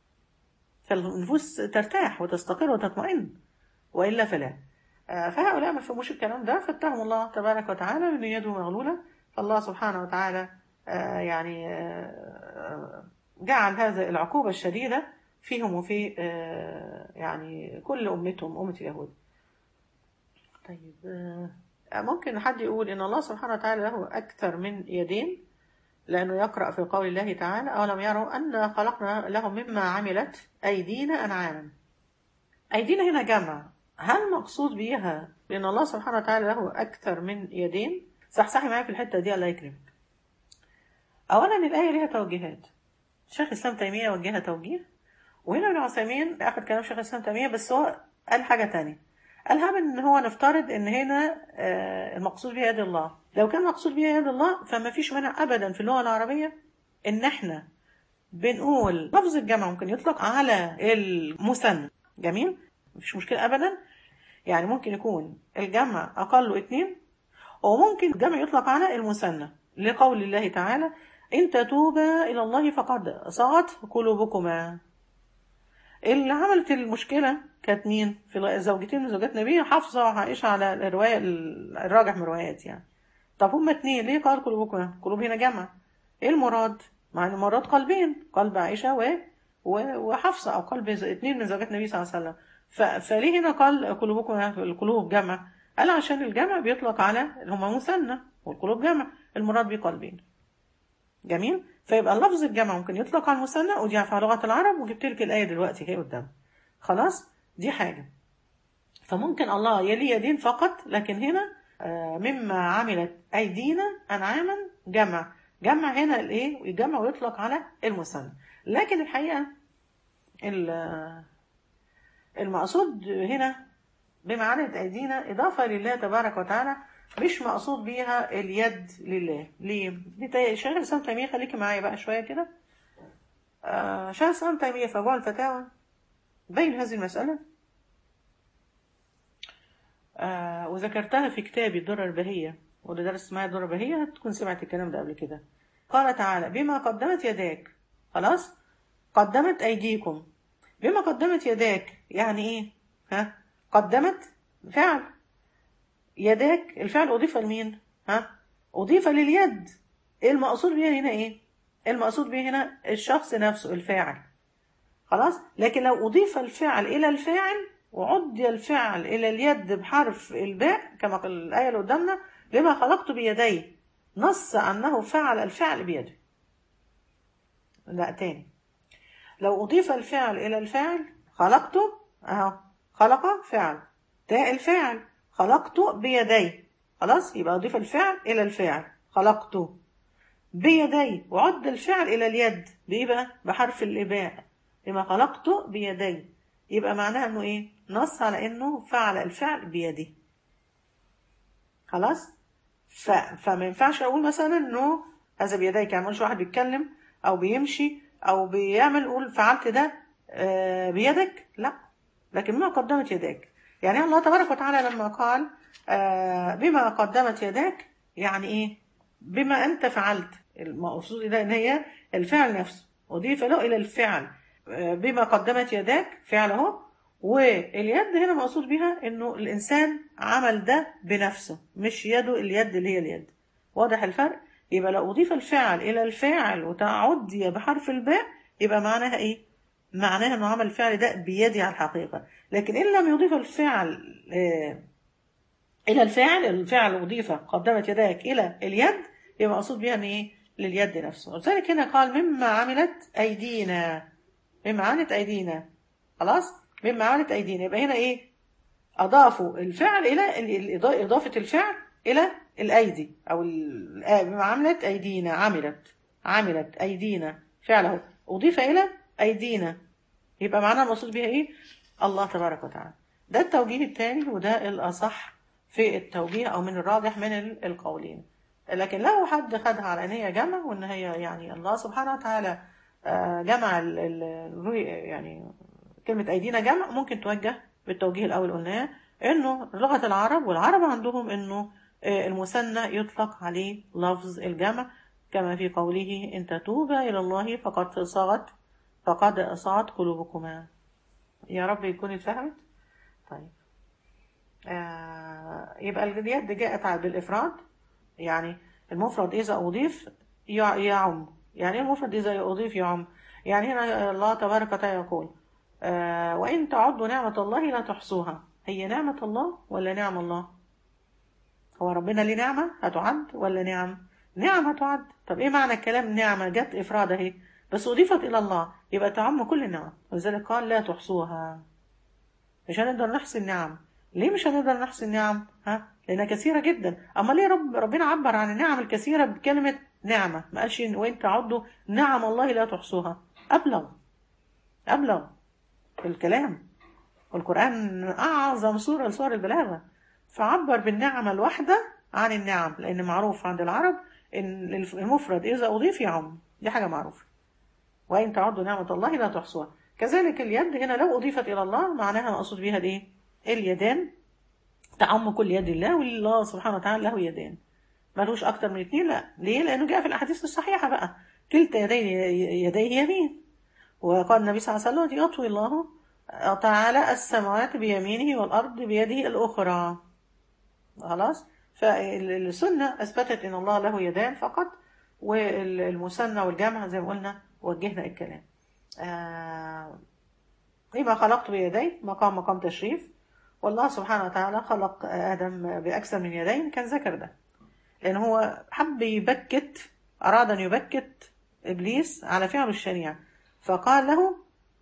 فالنفوس ترتاح وتستقر وتطمئن وإلا فلا آه، فهؤلاء ما فهموش الكلام ده فاتهم الله تبارك وتعالى من يده مغلولة فالله سبحانه وتعالى آه، يعني آه، جعل هذا العقوبة الشديدة فيهم وفي آه، يعني كل أمتهم أمة اليهود طيب آه، ممكن حد يقول إن الله سبحانه وتعالى له أكثر من يدين لأنه يقرأ في قول الله تعالى أولم يروا أن خلقنا لهم مما عملت أيدينا أنعاما أيدينا هنا جمع هل مقصود بيها لأن الله سبحانه وتعالى له أكثر من يدين صحصحي معايا في الحتة دي الله يكرمك أولا الآية ليها توجيهات شيخ الإسلام تيمية وجهها توجيه وهنا ابن عثيمين أخذ كلام شيخ الإسلام تيمية بس هو قال حاجة تانية قالها من إن هو نفترض إن هنا آه، المقصود بها يد الله لو كان مقصود بها يد الله فما فيش مانع أبدا في اللغة العربية إن إحنا بنقول لفظ الجمع ممكن يطلق على المثنى جميل مفيش مشكلة أبدا يعني ممكن يكون الجمع أقل اتنين وممكن الجمع يطلق على المثنى لقول الله تعالى إن تتوبا إلى الله فقد صغت قلوبكما اللي عملت المشكلة كانت مين في زوجتين من زوجات النبي حفصة وعائشة على الرواية الراجح من الروايات يعني طب هما اتنين ليه قال قلوبكما قلوب هنا جمع ايه المراد مع ان المراد قلبين قلب عائشة و... و... وحفصة او قلب ز- اتنين من زوجات النبي صلى الله عليه وسلم ف... فليه هنا قال قلوبكما القلوب جمع قال عشان الجمع بيطلق على هما مثنى والقلوب جمع المراد بيه قلبين جميل فيبقى لفظ الجمع ممكن يطلق على المثنى ودي في لغة العرب وجبت لك الآية دلوقتي هي قدام خلاص دي حاجة فممكن الله يلي يدين فقط لكن هنا آه، مما عملت أيدينا أنعاما جمع جمع هنا الإيه يجمع ويطلق على المثنى لكن الحقيقة ال- المقصود هنا بمعاني أيدينا إضافة لله تبارك وتعالى مش مقصود بيها اليد لله ليه؟ دي تا- شيخ الإسلام تيمية خليكي معايا بقى شوية كده آه شيخ الإسلام تيمية في أبواب الفتاوى بين هذه المسألة آه وذكرتها في كتابي الدرر البهية واللي درس معايا الدرر البهية هتكون سمعت الكلام ده قبل كده قال تعالى بما قدمت يداك خلاص قدمت أيديكم بما قدمت يداك يعني إيه ها قدمت فعل يداك الفعل أضيف لمين ها أضيف لليد إيه المقصود بيه هنا إيه المقصود بيه هنا الشخص نفسه الفاعل خلاص لكن لو أضيف الفعل إلى الفاعل وعدي الفعل إلى اليد بحرف الباء كما قال الآية اللي قدامنا لما خلقت بيدي نص أنه فعل الفعل بيده لا تاني لو أضيف الفعل إلى الفاعل خلقته أهو خلق فعل تاء الفاعل خلقت بيدي خلاص يبقى أضيف الفعل إلى الفاعل خلقته بيدي وعد الفعل إلى اليد بإيه بقى؟ بحرف الإباء لما خلقت بيدي يبقى معناها إنه إيه؟ نص على انه فعل الفعل بيده خلاص ف... فما ينفعش اقول مثلا انه هذا بيديك يعني مش واحد بيتكلم او بيمشي او بيعمل قول فعلت ده آه، بيدك لا لكن ما قدمت يداك يعني الله تبارك وتعالى لما قال آه، بما قدمت يداك يعني ايه بما انت فعلت المقصود ده ان هي الفعل نفسه اضيف له الى الفعل آه، بما قدمت يداك فعل اهو واليد هنا مقصود بها انه الانسان عمل ده بنفسه مش يده اليد اللي هي اليد واضح الفرق يبقى لو اضيف الفعل الى الفاعل وتعدي بحرف الباء يبقى معناها ايه معناها انه عمل الفعل ده بيدي على الحقيقه لكن ان لم يضيف الفعل آه، الى الفاعل الفعل اضيف قدمت يداك الى اليد يبقى مقصود بها ان ايه لليد نفسه ولذلك هنا قال مما عملت ايدينا مما عملت ايدينا خلاص مما عملت ايدينا يبقى هنا ايه اضافوا الفعل الى ال- ال- اضافه الفعل الى الايدي او ال- آه، بما عملت ايدينا عملت عملت ايدينا فعله اضيف الى ايدينا يبقى معناها المقصود بها ايه الله تبارك وتعالى ده التوجيه الثاني وده الاصح في التوجيه او من الراجح من ال- القولين لكن لو حد خدها على ان هي جمع وان هي يعني الله سبحانه وتعالى آه، جمع ال- ال- يعني كلمة أيدينا جمع ممكن توجه بالتوجيه الأول قلناه إنه لغة العرب والعرب عندهم إنه آه، المثنى يطلق عليه لفظ الجمع كما في قوله إن تتوبا إلى الله فقد صغت فقد صغت قلوبكما يا رب يكون اتفهمت طيب آه يبقى اليد جاءت على- بالإفراد يعني المفرد إذا أضيف يع- يعم يعني إيه المفرد إذا أضيف يعم يعني هنا الله تبارك وتعالى يقول آه وإن تعدوا نعمة الله لا تحصوها هي نعمة الله ولا نعم الله هو ربنا ليه نعمة هتعد ولا نعم نعم هتعد طب إيه معنى الكلام نعمة جت إفراد أهي بس أضيفت إلى الله يبقى تعم كل النعم ولذلك قال لا تحصوها مش هنقدر نحصي النعم ليه مش هنقدر نحصي النعم ها لانها كثيره جدا اما ليه رب ربنا عبر عن النعم الكثيره بكلمه نعمه ما قالش إن وان تعدوا نعم الله لا تحصوها ابلغ ابلغ في الكلام والقران اعظم سوره لسور البلاغه فعبر بالنعمه الواحده عن النعم لان معروف عند العرب ان المفرد اذا اضيف يعم دي حاجه معروفه وإن تعدوا نعمة الله لا تحصوها كذلك اليد هنا لو أضيفت إلى الله معناها مقصود بها الإيه؟ اليدان تعم كل يد الله والله سبحانه وتعالى له يدان ملوش أكتر من اتنين لا ليه؟ لأنه جاء في الأحاديث الصحيحة بقى كلتا يديه يديه يمين وقال النبي صلى الله عليه وسلم يطوي الله تعالى السماوات بيمينه والأرض بيده الأخرى خلاص فالسنة أثبتت أن الله له يدان فقط والمثنى والجمع زي ما قلنا وجهنا الكلام آه لما خلقت بيدي مقام مقام تشريف والله سبحانه وتعالى خلق آدم بأكثر من يدين كان ذكر ده لأن هو حب يبكت أراد أن يبكت إبليس على فعل الشنيع فقال له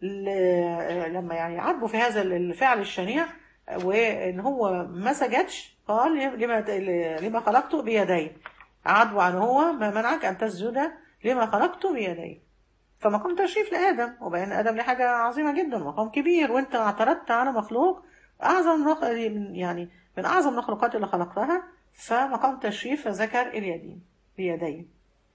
ل- لما يعني عاتبه في هذا الفعل الشنيع وإن هو ما سجدش قال لما لما خلقته بيدي عاتبه عن هو ما منعك أن تسجد لما خلقته بيدي فمقام تشريف لآدم وبين آدم دي حاجة عظيمة جدا مقام كبير وانت اعترضت على مخلوق أعظم مخ- يعني من أعظم المخلوقات اللي خلقتها فمقام تشريف ذكر اليدين بيدين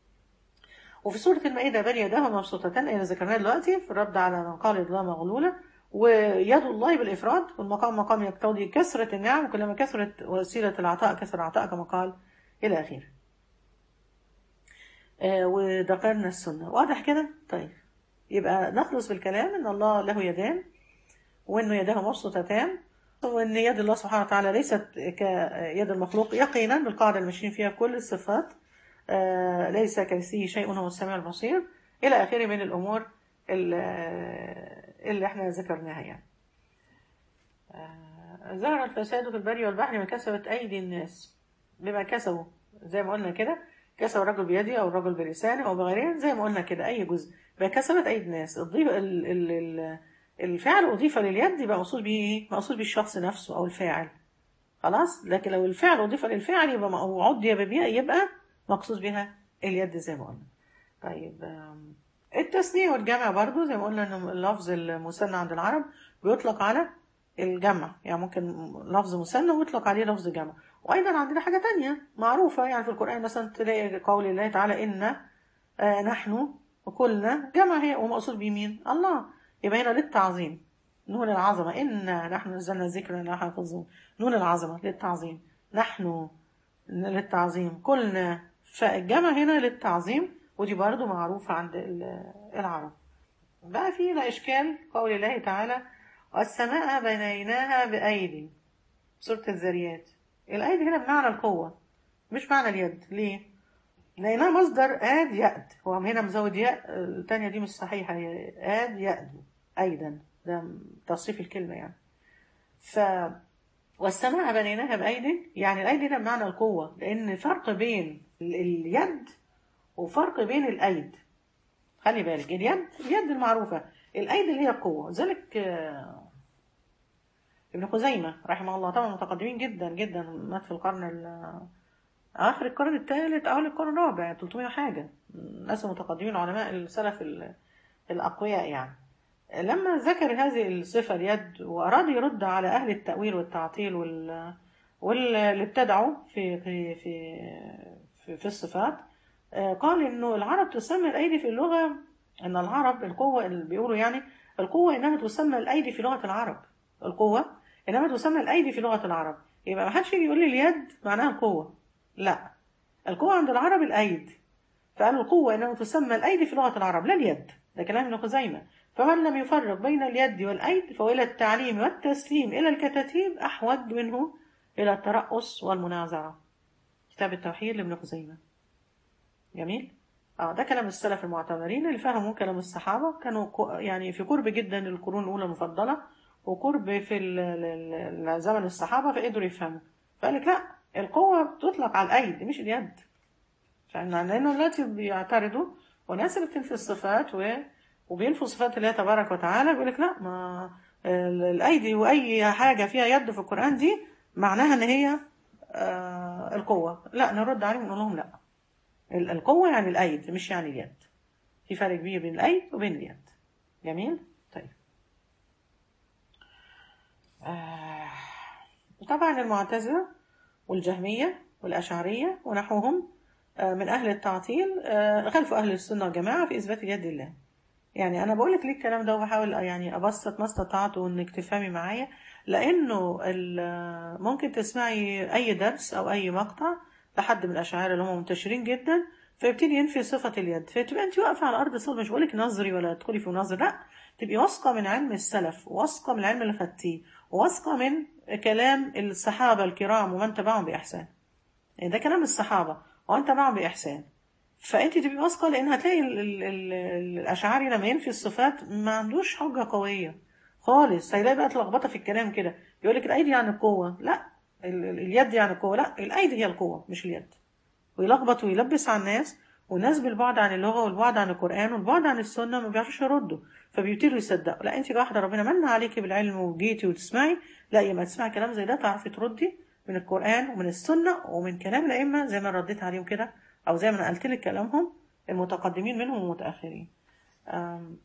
وفي سورة المائدة بل يداه مبسوطتان اللي ذكرناها دلوقتي في الرد على من قال يد الله مغلولة ويد الله بالإفراد والمقام مقام يقتضي كثرة النعم وكلما كثرت وسيلة العطاء كثر العطاء كما قال إلى آخره آه، وذكرنا السنة واضح كده طيب يبقى نخلص بالكلام ان الله له يدان وانه يداه مبسوطتان وان يد الله سبحانه وتعالى ليست كيد المخلوق يقينا بالقاعدة اللي ماشيين فيها في كل الصفات آه، ليس كمثله شيء وهو السميع البصير الى اخره من الامور اللي, اللي احنا ذكرناها يعني آه، ظهر الفساد في البر والبحر ما كسبت ايدي الناس بما كسبوا زي ما قلنا كده كسب الرجل بيده او الرجل بلسانه او بغيره زي ما قلنا كده اي جزء ما كسبت ايدي الناس الضيف ال ال ال الفعل اضيف لليد يبقى مقصود به ايه مقصود بالشخص نفسه او الفاعل خلاص لكن لو الفعل اضيف للفعل يبقى او عدي بها يبقى مقصود بها اليد زي ما قلنا طيب آم، التثنية والجمع برضو زي ما قلنا ان اللفظ المثنى عند العرب بيطلق على الجمع يعني ممكن لفظ مثنى ويطلق عليه لفظ جمع وايضا عندنا حاجه تانية معروفه يعني في القران مثلا تلاقي قول الله تعالى ان آه، نحن وكلنا جمع هي ومقصود بمين الله يبقى هنا للتعظيم نون العظمه ان نحن نزلنا الذكر وإنا له حافظون نون العظمه للتعظيم نحن للتعظيم كلنا فالجمع هنا للتعظيم ودي برضو معروفة عند ال- العرب بقى في لا إشكال قول الله تعالى والسماء بنيناها بأيدي سورة الذريات الأيدي هنا بمعنى القوة مش معنى اليد ليه؟ لأنها مصدر آد يأد هو هنا مزود ياء التانية دي مش صحيحة هي آد يأد أيضا ده تصريف الكلمة يعني ف والسماء بنيناها بأيد يعني الأيدي ده بمعنى القوة لأن فرق بين ال- اليد وفرق بين الأيد خلي بالك اليد اليد المعروفة الأيد اللي هي القوة ذلك آه، ابن خزيمة رحمه الله طبعا متقدمين جدا جدا مات في القرن ال- آخر القرن الثالث أو القرن الرابع 300 حاجة ناس متقدمين علماء السلف ال- الأقوياء يعني لما ذكر هذه الصفة اليد وأراد يرد على أهل التأويل والتعطيل وال واللي ابتدعوا في في في في, في الصفات آه، قال إنه العرب تسمى الأيدي في اللغة إن العرب القوة اللي بيقولوا يعني القوة إنها تسمى الأيدي في لغة العرب القوة إنما تسمى الأيدي في لغة العرب يبقى ما حدش يجي يقول لي اليد معناها القوة لا القوة عند العرب الأيد فقالوا القوة إنها تسمى الأيدي في لغة العرب لا اليد ده كلام ابن خزيمة فمن لم يفرق بين اليد والأيد فهو إلى التعليم والتسليم إلى الكتاتيب أحوج منه إلى الترأس والمنازعة كتاب التوحيد لابن خزيمة جميل اه ده كلام السلف المعتبرين اللي فهموا كلام الصحابة كانوا كو- يعني في قرب جدا للقرون الأولى المفضلة وقرب في ال- ال- ال- زمن الصحابة فقدروا يفهموا فقال لك لا القوة بتطلق على الأيد مش اليد فإن لأنه دلوقتي بيعترضوا وناس اللي بتنفي الصفات و... وبينفوا صفات الله تبارك وتعالى بيقول لك لا ما ال- الأيدي وأي حاجة فيها يد في القرآن دي معناها إن هي آه القوة لا نرد عليهم ونقول لهم لا ال- القوة يعني الأيد مش يعني اليد في فرق كبير بين الأيد وبين اليد جميل طيب آه طبعا المعتزلة والجهمية والأشعرية ونحوهم آه، من أهل التعطيل آه، خلفوا أهل السنة والجماعة في إثبات اليد لله يعني أنا بقول لك ليه الكلام ده وبحاول يعني أبسط ما استطعت وإنك تفهمي معايا لأنه ال- ممكن تسمعي أي درس أو أي مقطع لحد من الأشاعرة اللي هم منتشرين جدا فيبتدي ينفي صفة اليد فتبقى أنت واقفة على أرض صلب مش بقولك نظري ولا تدخلي في نظر لا تبقي واثقة من علم السلف واثقة من العلم اللي خدتيه واثقة من كلام الصحابة الكرام ومن تبعهم بإحسان يعني ده كلام الصحابة ومن تبعهم بإحسان فانت تبقي واثقه لان هتلاقي ال- ال- ال- الاشعري لما ينفي الصفات ما عندوش حجه قويه خالص هيلاقي بقى اتلخبطه في الكلام كده يقول لك الايدي يعني القوه لا ال- ال- اليد يعني القوه لا الايدي هي القوه مش اليد ويلخبط ويلبس على الناس والناس بالبعد عن اللغه والبعد عن القران والبعد عن السنه ما بيعرفوش يردوا فبيبتدوا يصدقوا لا انت واحده ربنا من عليكي بالعلم وجيتي وتسمعي لا يا ما تسمعي كلام زي ده تعرفي تردي من القران ومن السنه ومن كلام الائمه زي ما رديت عليهم كده او زي ما نقلت لك كلامهم المتقدمين منهم والمتاخرين أم،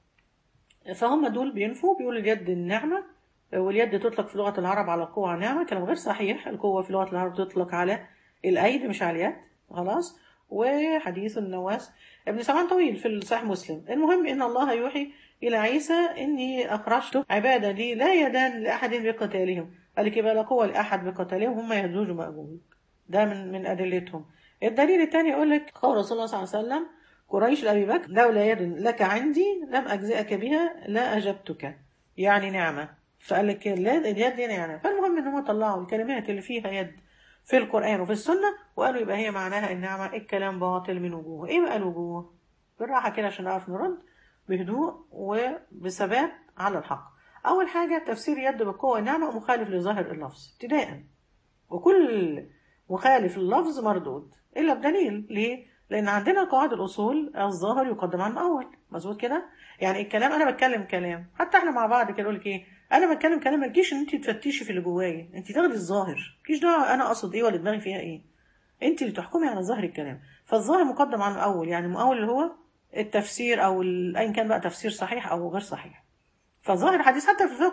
فهم دول بينفوا بيقولوا اليد النعمه واليد تطلق في لغه العرب على القوه على النعمه كلام غير صحيح القوه في لغه العرب تطلق على الايد مش على اليد خلاص وحديث النواس ابن سمعان طويل في صحيح مسلم المهم ان الله يوحي الى عيسى اني اخرجت عبادا لي لا يدان لاحد بقتالهم قال لك يبقى لا قوه لاحد بقتالهم هم يهجوج ومأجوج ده من من ادلتهم الدليل الثاني يقول لك قول رسول الله صلى الله عليه وسلم قريش لأبي بكر لولا يد لك عندي لم أجزئك بها لا أجبتك يعني نعمة فقال لك لا اليد دي نعمة فالمهم إن هم طلعوا الكلمات اللي فيها يد في القرآن وفي السنة وقالوا يبقى هي معناها النعمة الكلام باطل من وجوه إيه بقى الوجوه؟ بالراحة كده عشان نعرف نرد بهدوء وبثبات على الحق أول حاجة تفسير يد بالقوة النعمة مخالف لظاهر اللفظ ابتداء وكل مخالف اللفظ مردود إلا بدليل ليه؟ لأن عندنا قواعد الأصول الظاهر يقدم عن الأول مظبوط كده؟ يعني الكلام أنا بتكلم كلام حتى إحنا مع بعض كده أقول لك إيه؟ أنا بتكلم كلام ما تجيش إن أنت تفتشي في اللي جوايا، أنت تاخدي الظاهر، مالكيش دعوة أنا أقصد إيه ولا دماغي فيها إيه. أنت اللي تحكمي على ظاهر الكلام، فالظاهر مقدم عن الأول، يعني المؤول اللي هو التفسير أو ال- أيا كان بقى تفسير صحيح أو غير صحيح. فظاهر الحديث حتى في الفقه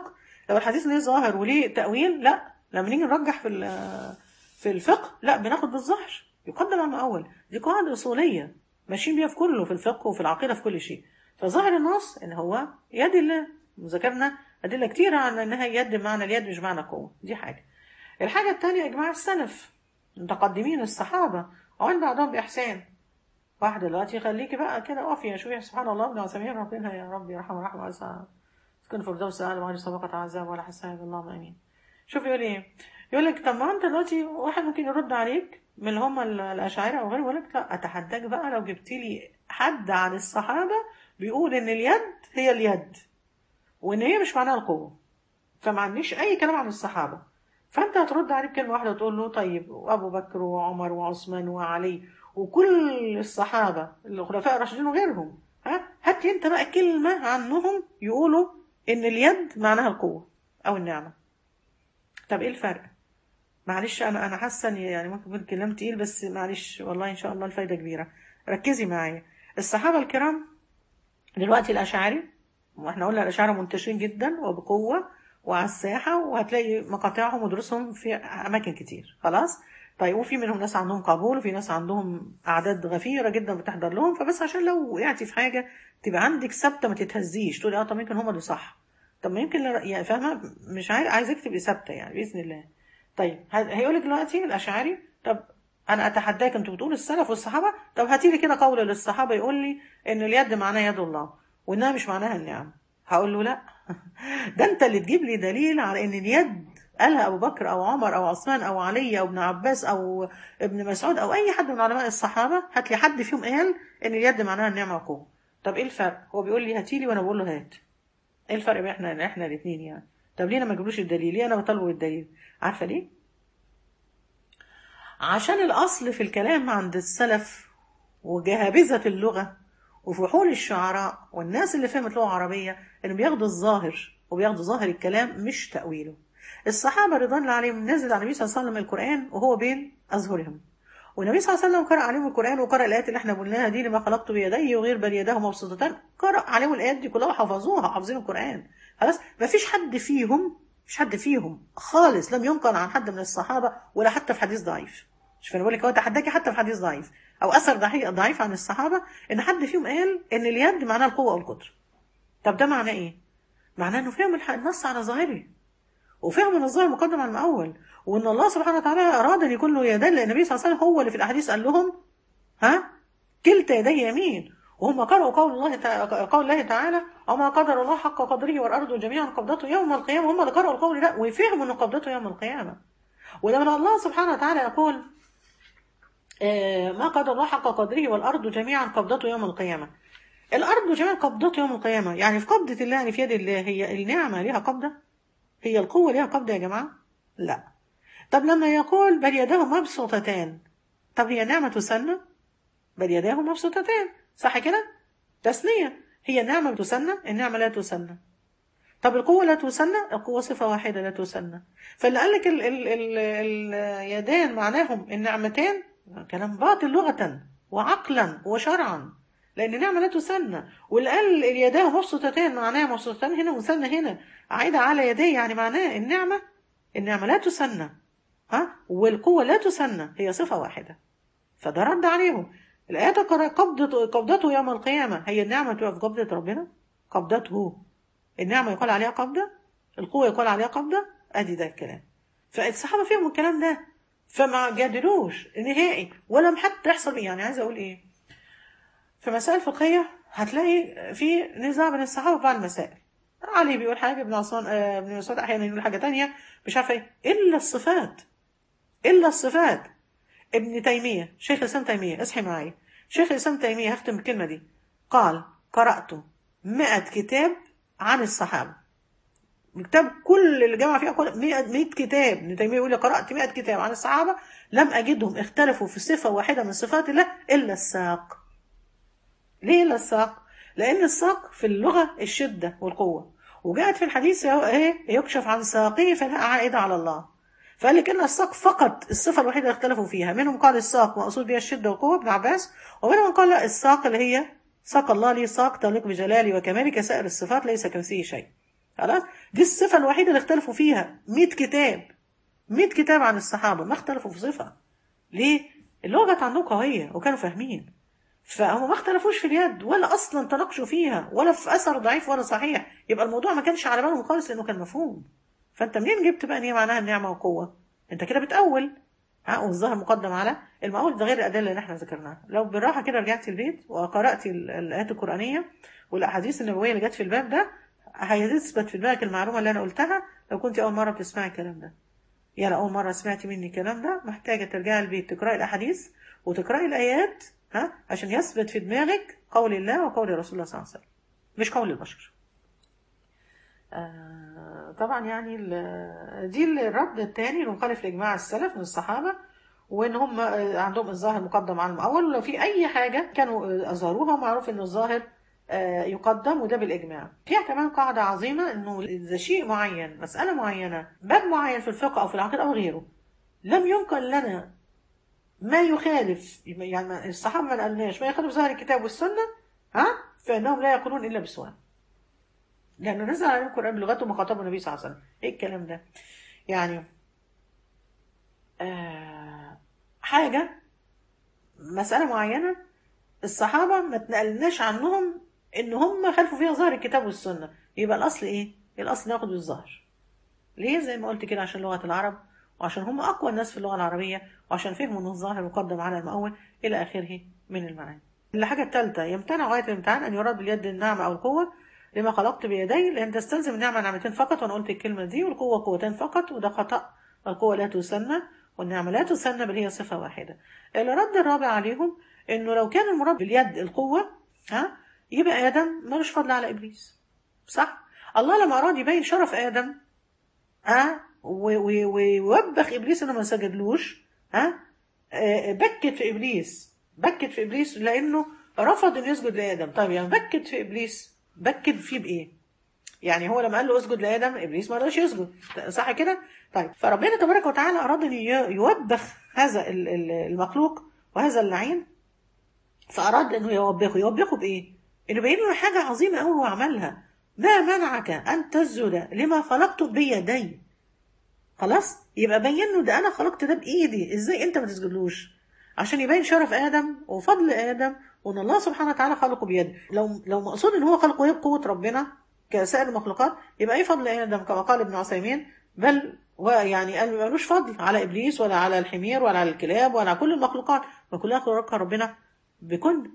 لو الحديث ليه ظاهر وليه تأويل لا لما نيجي نرجح في ال- في الفقه لا بناخد بالظاهر يقدم على المؤول دي قاعدة أصولية ماشيين بيها في كله في الفقه وفي العقيدة في كل شيء فظاهر النص إن هو يد الله ذكرنا أدلة كتيرة على إنها يد بمعنى اليد مش معنى قوة دي حاجة الحاجة التانية إجماع السلف متقدمين الصحابة وعند بعضهم بإحسان واحدة دلوقتي يخليكي بقى كده اقفي يا شوفي سبحان الله ابن عثيمين ربنا يا رب يرحمه رحمه واسعة تكون فردوس اعلى وعلي سبقة عذاب ولا حساب اللهم امين شوف يقول ايه يقول لك طب ما انت دلوقتي واحد ممكن يرد عليك من اللي هم ال- الاشاعره او غيره يقول لك لا اتحداك بقى لو جبت لي حد عن الصحابه بيقول ان اليد هي اليد وان هي مش معناها القوه فما عنديش اي كلام عن الصحابه فانت هترد عليه بكلمه واحده وتقول له طيب وابو بكر وعمر وعثمان وعلي وكل الصحابه الخلفاء الراشدين وغيرهم ها هات لي انت بقى كلمه عنهم يقولوا ان اليد معناها القوه او النعمه طب ايه الفرق معلش انا انا حاسه اني يعني ممكن يكون كلام تقيل بس معلش والله ان شاء الله الفايده كبيره ركزي معايا الصحابه الكرام دلوقتي الاشاعري واحنا قلنا الاشاعره منتشرين جدا وبقوه وعلى الساحه وهتلاقي مقاطعهم ودروسهم في اماكن كتير خلاص طيب وفي منهم ناس عندهم قبول وفي ناس عندهم اعداد غفيره جدا بتحضر لهم فبس عشان لو وقعتي في حاجه تبقى عندك ثابته ما تتهزيش تقولي اه طب يمكن هم اللي صح طب ما يمكن لا- يعني فاهمه مش عايز عايزك تبقي ثابته يعني باذن الله طيب هيقول لك دلوقتي الاشعري طب انا اتحداك انتوا بتقولوا السلف والصحابه طب هاتي لي كده قول للصحابه يقول لي ان اليد معناها يد الله وانها مش معناها النعم هقول له لا ده انت اللي تجيب لي دليل على ان اليد قالها ابو بكر او عمر او عثمان او علي او ابن عباس او ابن مسعود او اي حد من علماء الصحابه هات لي حد فيهم قال ان اليد معناها النعمه والقوه طب ايه الفرق هو بيقول لي هاتي لي وانا بقول له هات ايه الفرق بين احنا احنا الاثنين يعني طب ليه انا ما اجيبلوش الدليل ليه انا بطالبه بالدليل عارفه ليه عشان الاصل في الكلام عند السلف وجهابذة اللغة وفحول الشعراء والناس اللي فهمت لغة عربية انه بياخدوا الظاهر وبياخدوا ظاهر الكلام مش تأويله الصحابة رضوان الله عليهم نزل على النبي صلى الله عليه وسلم القرآن وهو بين أظهرهم والنبي صلى الله عليه وسلم قرأ عليهم القرآن وقرأ الآيات اللي احنا قلناها دي لما خلقت بيدي وغير بل يداه مبسوطتان قرأ عليهم الآيات دي كلها وحفظوها حافظين القرآن خلاص مفيش حد فيهم مش حد فيهم خالص لم ينقل عن حد من الصحابة ولا حتى في حديث ضعيف مش انا بقول لك هو تحداكي حتى في حديث ضعيف او اثر ضعي- ضعيف عن الصحابه ان حد فيهم قال ان اليد معناها القوه او القدره طب ده معناه ايه معناه انه فهم الح- النص على ظاهره وفهم ان الظاهر مقدم على المأول وان الله سبحانه وتعالى اراد ان يكون له يدان لان النبي صلى الله عليه وسلم هو اللي في الاحاديث قال لهم ها كلتا يدي يمين وهم قرأوا قول الله تعالى قول الله تعالى وما قدر الله حق قدره والارض جميعا قبضته يوم القيامه هم اللي قرأوا القول ده وفهموا ان قبضته يوم القيامه ولما الله سبحانه وتعالى يقول آه، ما قدر الله حق قدره والأرض جميعا قبضته يوم القيامة الأرض جميعا قبضته يوم القيامة يعني في قبضة الله يعني في يد الله هي النعمة ليها قبضة هي القوة ليها قبضة يا جماعة لا طب لما يقول بل يداه مبسوطتان طب هي نعمة تسنى بل يداه مبسوطتان صح كده تثنية هي النعمة تسنى النعمة لا تسنى طب القوة لا تسنى القوة صفة واحدة لا تسنى فاللي قال لك ال ال ال اليدان معناهم النعمتين كلام باطل لغة وعقلا وشرعا لأن نعمة لا تسنى واللي قال اليداه مبسوطتان معناها مبسوطتان هنا ومثنى هنا عايدة على يديه يعني معناه النعمة النعمة لا تسنى ها والقوة لا تسنى هي صفة واحدة فده رد عليهم الآيات قرأ قبضة قبضته يوم القيامة هي النعمة تبقى في قبضة ربنا قبضته النعمة يقال عليها قبضة القوة يقال عليها قبضة ادي ده الكلام فالصحابة فيهم الكلام ده فما جادلوش نهائي ولم حتى يحصل يعني عايزة اقول ايه في مسائل فقهية هتلاقي في نزاع بين الصحابة في بعض المسائل علي بيقول حاجة ابن عثمان آه، ابن مسعود احيانا يقول حاجة تانية مش عارفة ايه الا الصفات الا الصفات ابن تيمية شيخ الاسلام تيمية اصحي معايا شيخ الاسلام تيمية هختم بالكلمة دي قال قرأت مئة كتاب عن الصحابة كتاب كل اللي جمع فيه أقوال 100 100 كتاب ابن تيمية يقول لي قرأت 100 كتاب عن الصحابة لم أجدهم اختلفوا في صفة واحدة من صفات الله إلا الساق ليه إلا الساق؟ لأن الساق في اللغة الشدة والقوة وجاءت في الحديث اهي يكشف عن ساقه فلا عائدة على الله فقال لك ان الساق فقط الصفه الوحيده اللي اختلفوا فيها منهم قال الساق مقصود بها الشده والقوه ابن عباس ومنهم قال لا الساق اللي هي ساق الله لي ساق تليق بجلالي وكمالي كسائر الصفات ليس كمثله شيء خلاص دي الصفة الوحيدة اللي اختلفوا فيها 100 كتاب 100 كتاب عن الصحابة ما اختلفوا في صفة ليه؟ اللغة كانت عندهم قوية وكانوا فاهمين فهم ما اختلفوش في اليد ولا اصلا تناقشوا فيها ولا في اثر ضعيف ولا صحيح يبقى الموضوع ما كانش على بالهم خالص لانه كان مفهوم فانت منين جبت بقى ان هي معناها النعمه وقوه انت كده بتأول ها والظاهر مقدم على المأول ده غير الادله اللي احنا ذكرناها لو بالراحه كده رجعت البيت وقرات ال- الايات القرانيه والاحاديث النبويه اللي جت في الباب ده هيثبت في دماغك المعلومه اللي انا قلتها لو كنت اول مره بتسمعي الكلام ده يلا أول مرة سمعتي مني الكلام ده محتاجة ترجعي البيت تقرأي الأحاديث وتقرأي الآيات ها عشان يثبت في دماغك قول الله وقول رسول الله صلى الله عليه وسلم مش قول البشر آه طبعا يعني ال- دي الرد الثاني المخالف لإجماع السلف من الصحابة وإن هم آه، عندهم الظاهر مقدم على المؤول ولو في أي حاجة كانوا آه، أظهروها معروف إن الظاهر آه، يقدم وده بالإجماع فيها كمان قاعدة عظيمة إنه إذا شيء معين مسألة معينة باب معين في الفقه أو في العقيدة أو غيره لم ينقل لنا ما يخالف يعني ما- الصحابة ما نقلناش ما يخالف ظاهر الكتاب والسنة ها فإنهم لا يقولون إلا بسؤال لأنه نزل عليهم القرآن بلغته مخاطب النبي صلى الله عليه وسلم إيه الكلام ده يعني آه حاجة مسألة معينة الصحابة ما تنقلناش عنهم إن هم خالفوا فيها ظاهر الكتاب والسنة يبقى الأصل إيه؟ الأصل ناخد بالظاهر ليه زي ما قلت كده عشان لغة العرب وعشان هم أقوى الناس في اللغة العربية وعشان فهموا إن الظاهر مقدم على المؤول إلى آخره من المعاني الحاجة الثالثة يمتنع غاية الامتحان أن يراد باليد النعمة أو القوة لما خلقت بيدي لأن تستلزم النعمة نعمتين فقط وأنا قلت الكلمة دي والقوة قوتين فقط وده خطأ القوة لا تسنى والنعمة لا تسنى بل هي صفة واحدة الرد الرابع عليهم إنه لو كان المراد باليد القوة ها يبقى آدم ملوش فضل على إبليس صح؟ الله لما أراد يبين شرف آدم ها و- و- ويوبخ ابليس انه ما سجدلوش ها آه، بكت في ابليس بكت في ابليس لانه رفض انه يسجد لادم طيب يعني بكت في ابليس بكت فيه بايه يعني هو لما قال له اسجد لادم ابليس ما رضاش يسجد صح كده طيب فربنا تبارك وتعالى اراد ان ي- يوبخ هذا ال- ال- المخلوق وهذا اللعين فاراد انه يوبخه يوبخه بايه انه يبين له حاجه عظيمه قوي هو عملها ما منعك ان تسجد لما خلقت بيدي خلاص يبقى بين له ده انا خلقت ده بايدي ازاي انت ما تسجدلوش عشان يبين شرف ادم وفضل ادم وان الله سبحانه وتعالى خلقه بيده لو لو مقصود ان هو خلقه هي بقوه ربنا كسائر المخلوقات يبقى ايه فضل ادم كما قال ابن عثيمين بل ويعني قال ملوش فضل على ابليس ولا على الحمير ولا على الكلاب ولا على كل المخلوقات وكلها خلقها ربنا بكن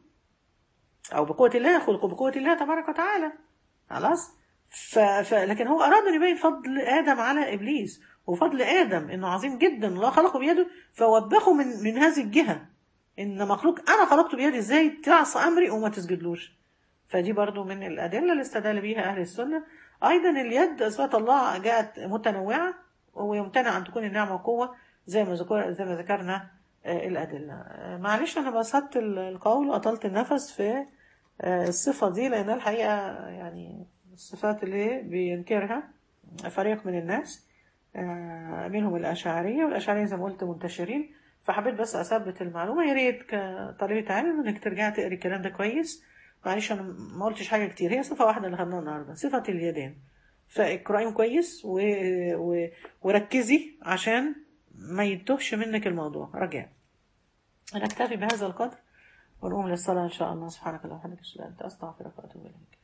او بقوه الله خلقوا بقوه الله تبارك وتعالى خلاص ف... ف... لكن هو اراد ان يبين فضل ادم على ابليس وفضل ادم انه عظيم جدا الله خلقه بيده فوبخه من من هذه الجهه ان مخلوق انا خلقته بيدي ازاي تعصى امري وما تسجدلوش فدي برضو من الادله اللي استدل بيها اهل السنه ايضا اليد اثبات الله جاءت متنوعه ويمتنع ان تكون النعمه قوه زي ما ذكر زي ما ذكرنا آه، الادله آه، معلش انا بسطت ال- القول واطلت النفس في آه، الصفه دي لان الحقيقه يعني الصفات اللي بينكرها فريق من الناس آه، منهم الأشاعرية والأشاعرية زي ما قلت منتشرين فحبيت بس أثبت المعلومة يا ريت كطالبة علم إنك ترجعي تقري الكلام ده كويس معلش أنا ما قلتش حاجة كتير هي صفة واحدة اللي خدناها النهاردة صفة اليدين فاقرأيهم كويس و... و... وركزي عشان ما يتوهش منك الموضوع رجع نكتفي بهذا القدر ونقوم للصلاة إن شاء الله سبحانك اللهم وبحمدك أشهد أن لا إله إلا أنت أستغفرك وأتوب إليك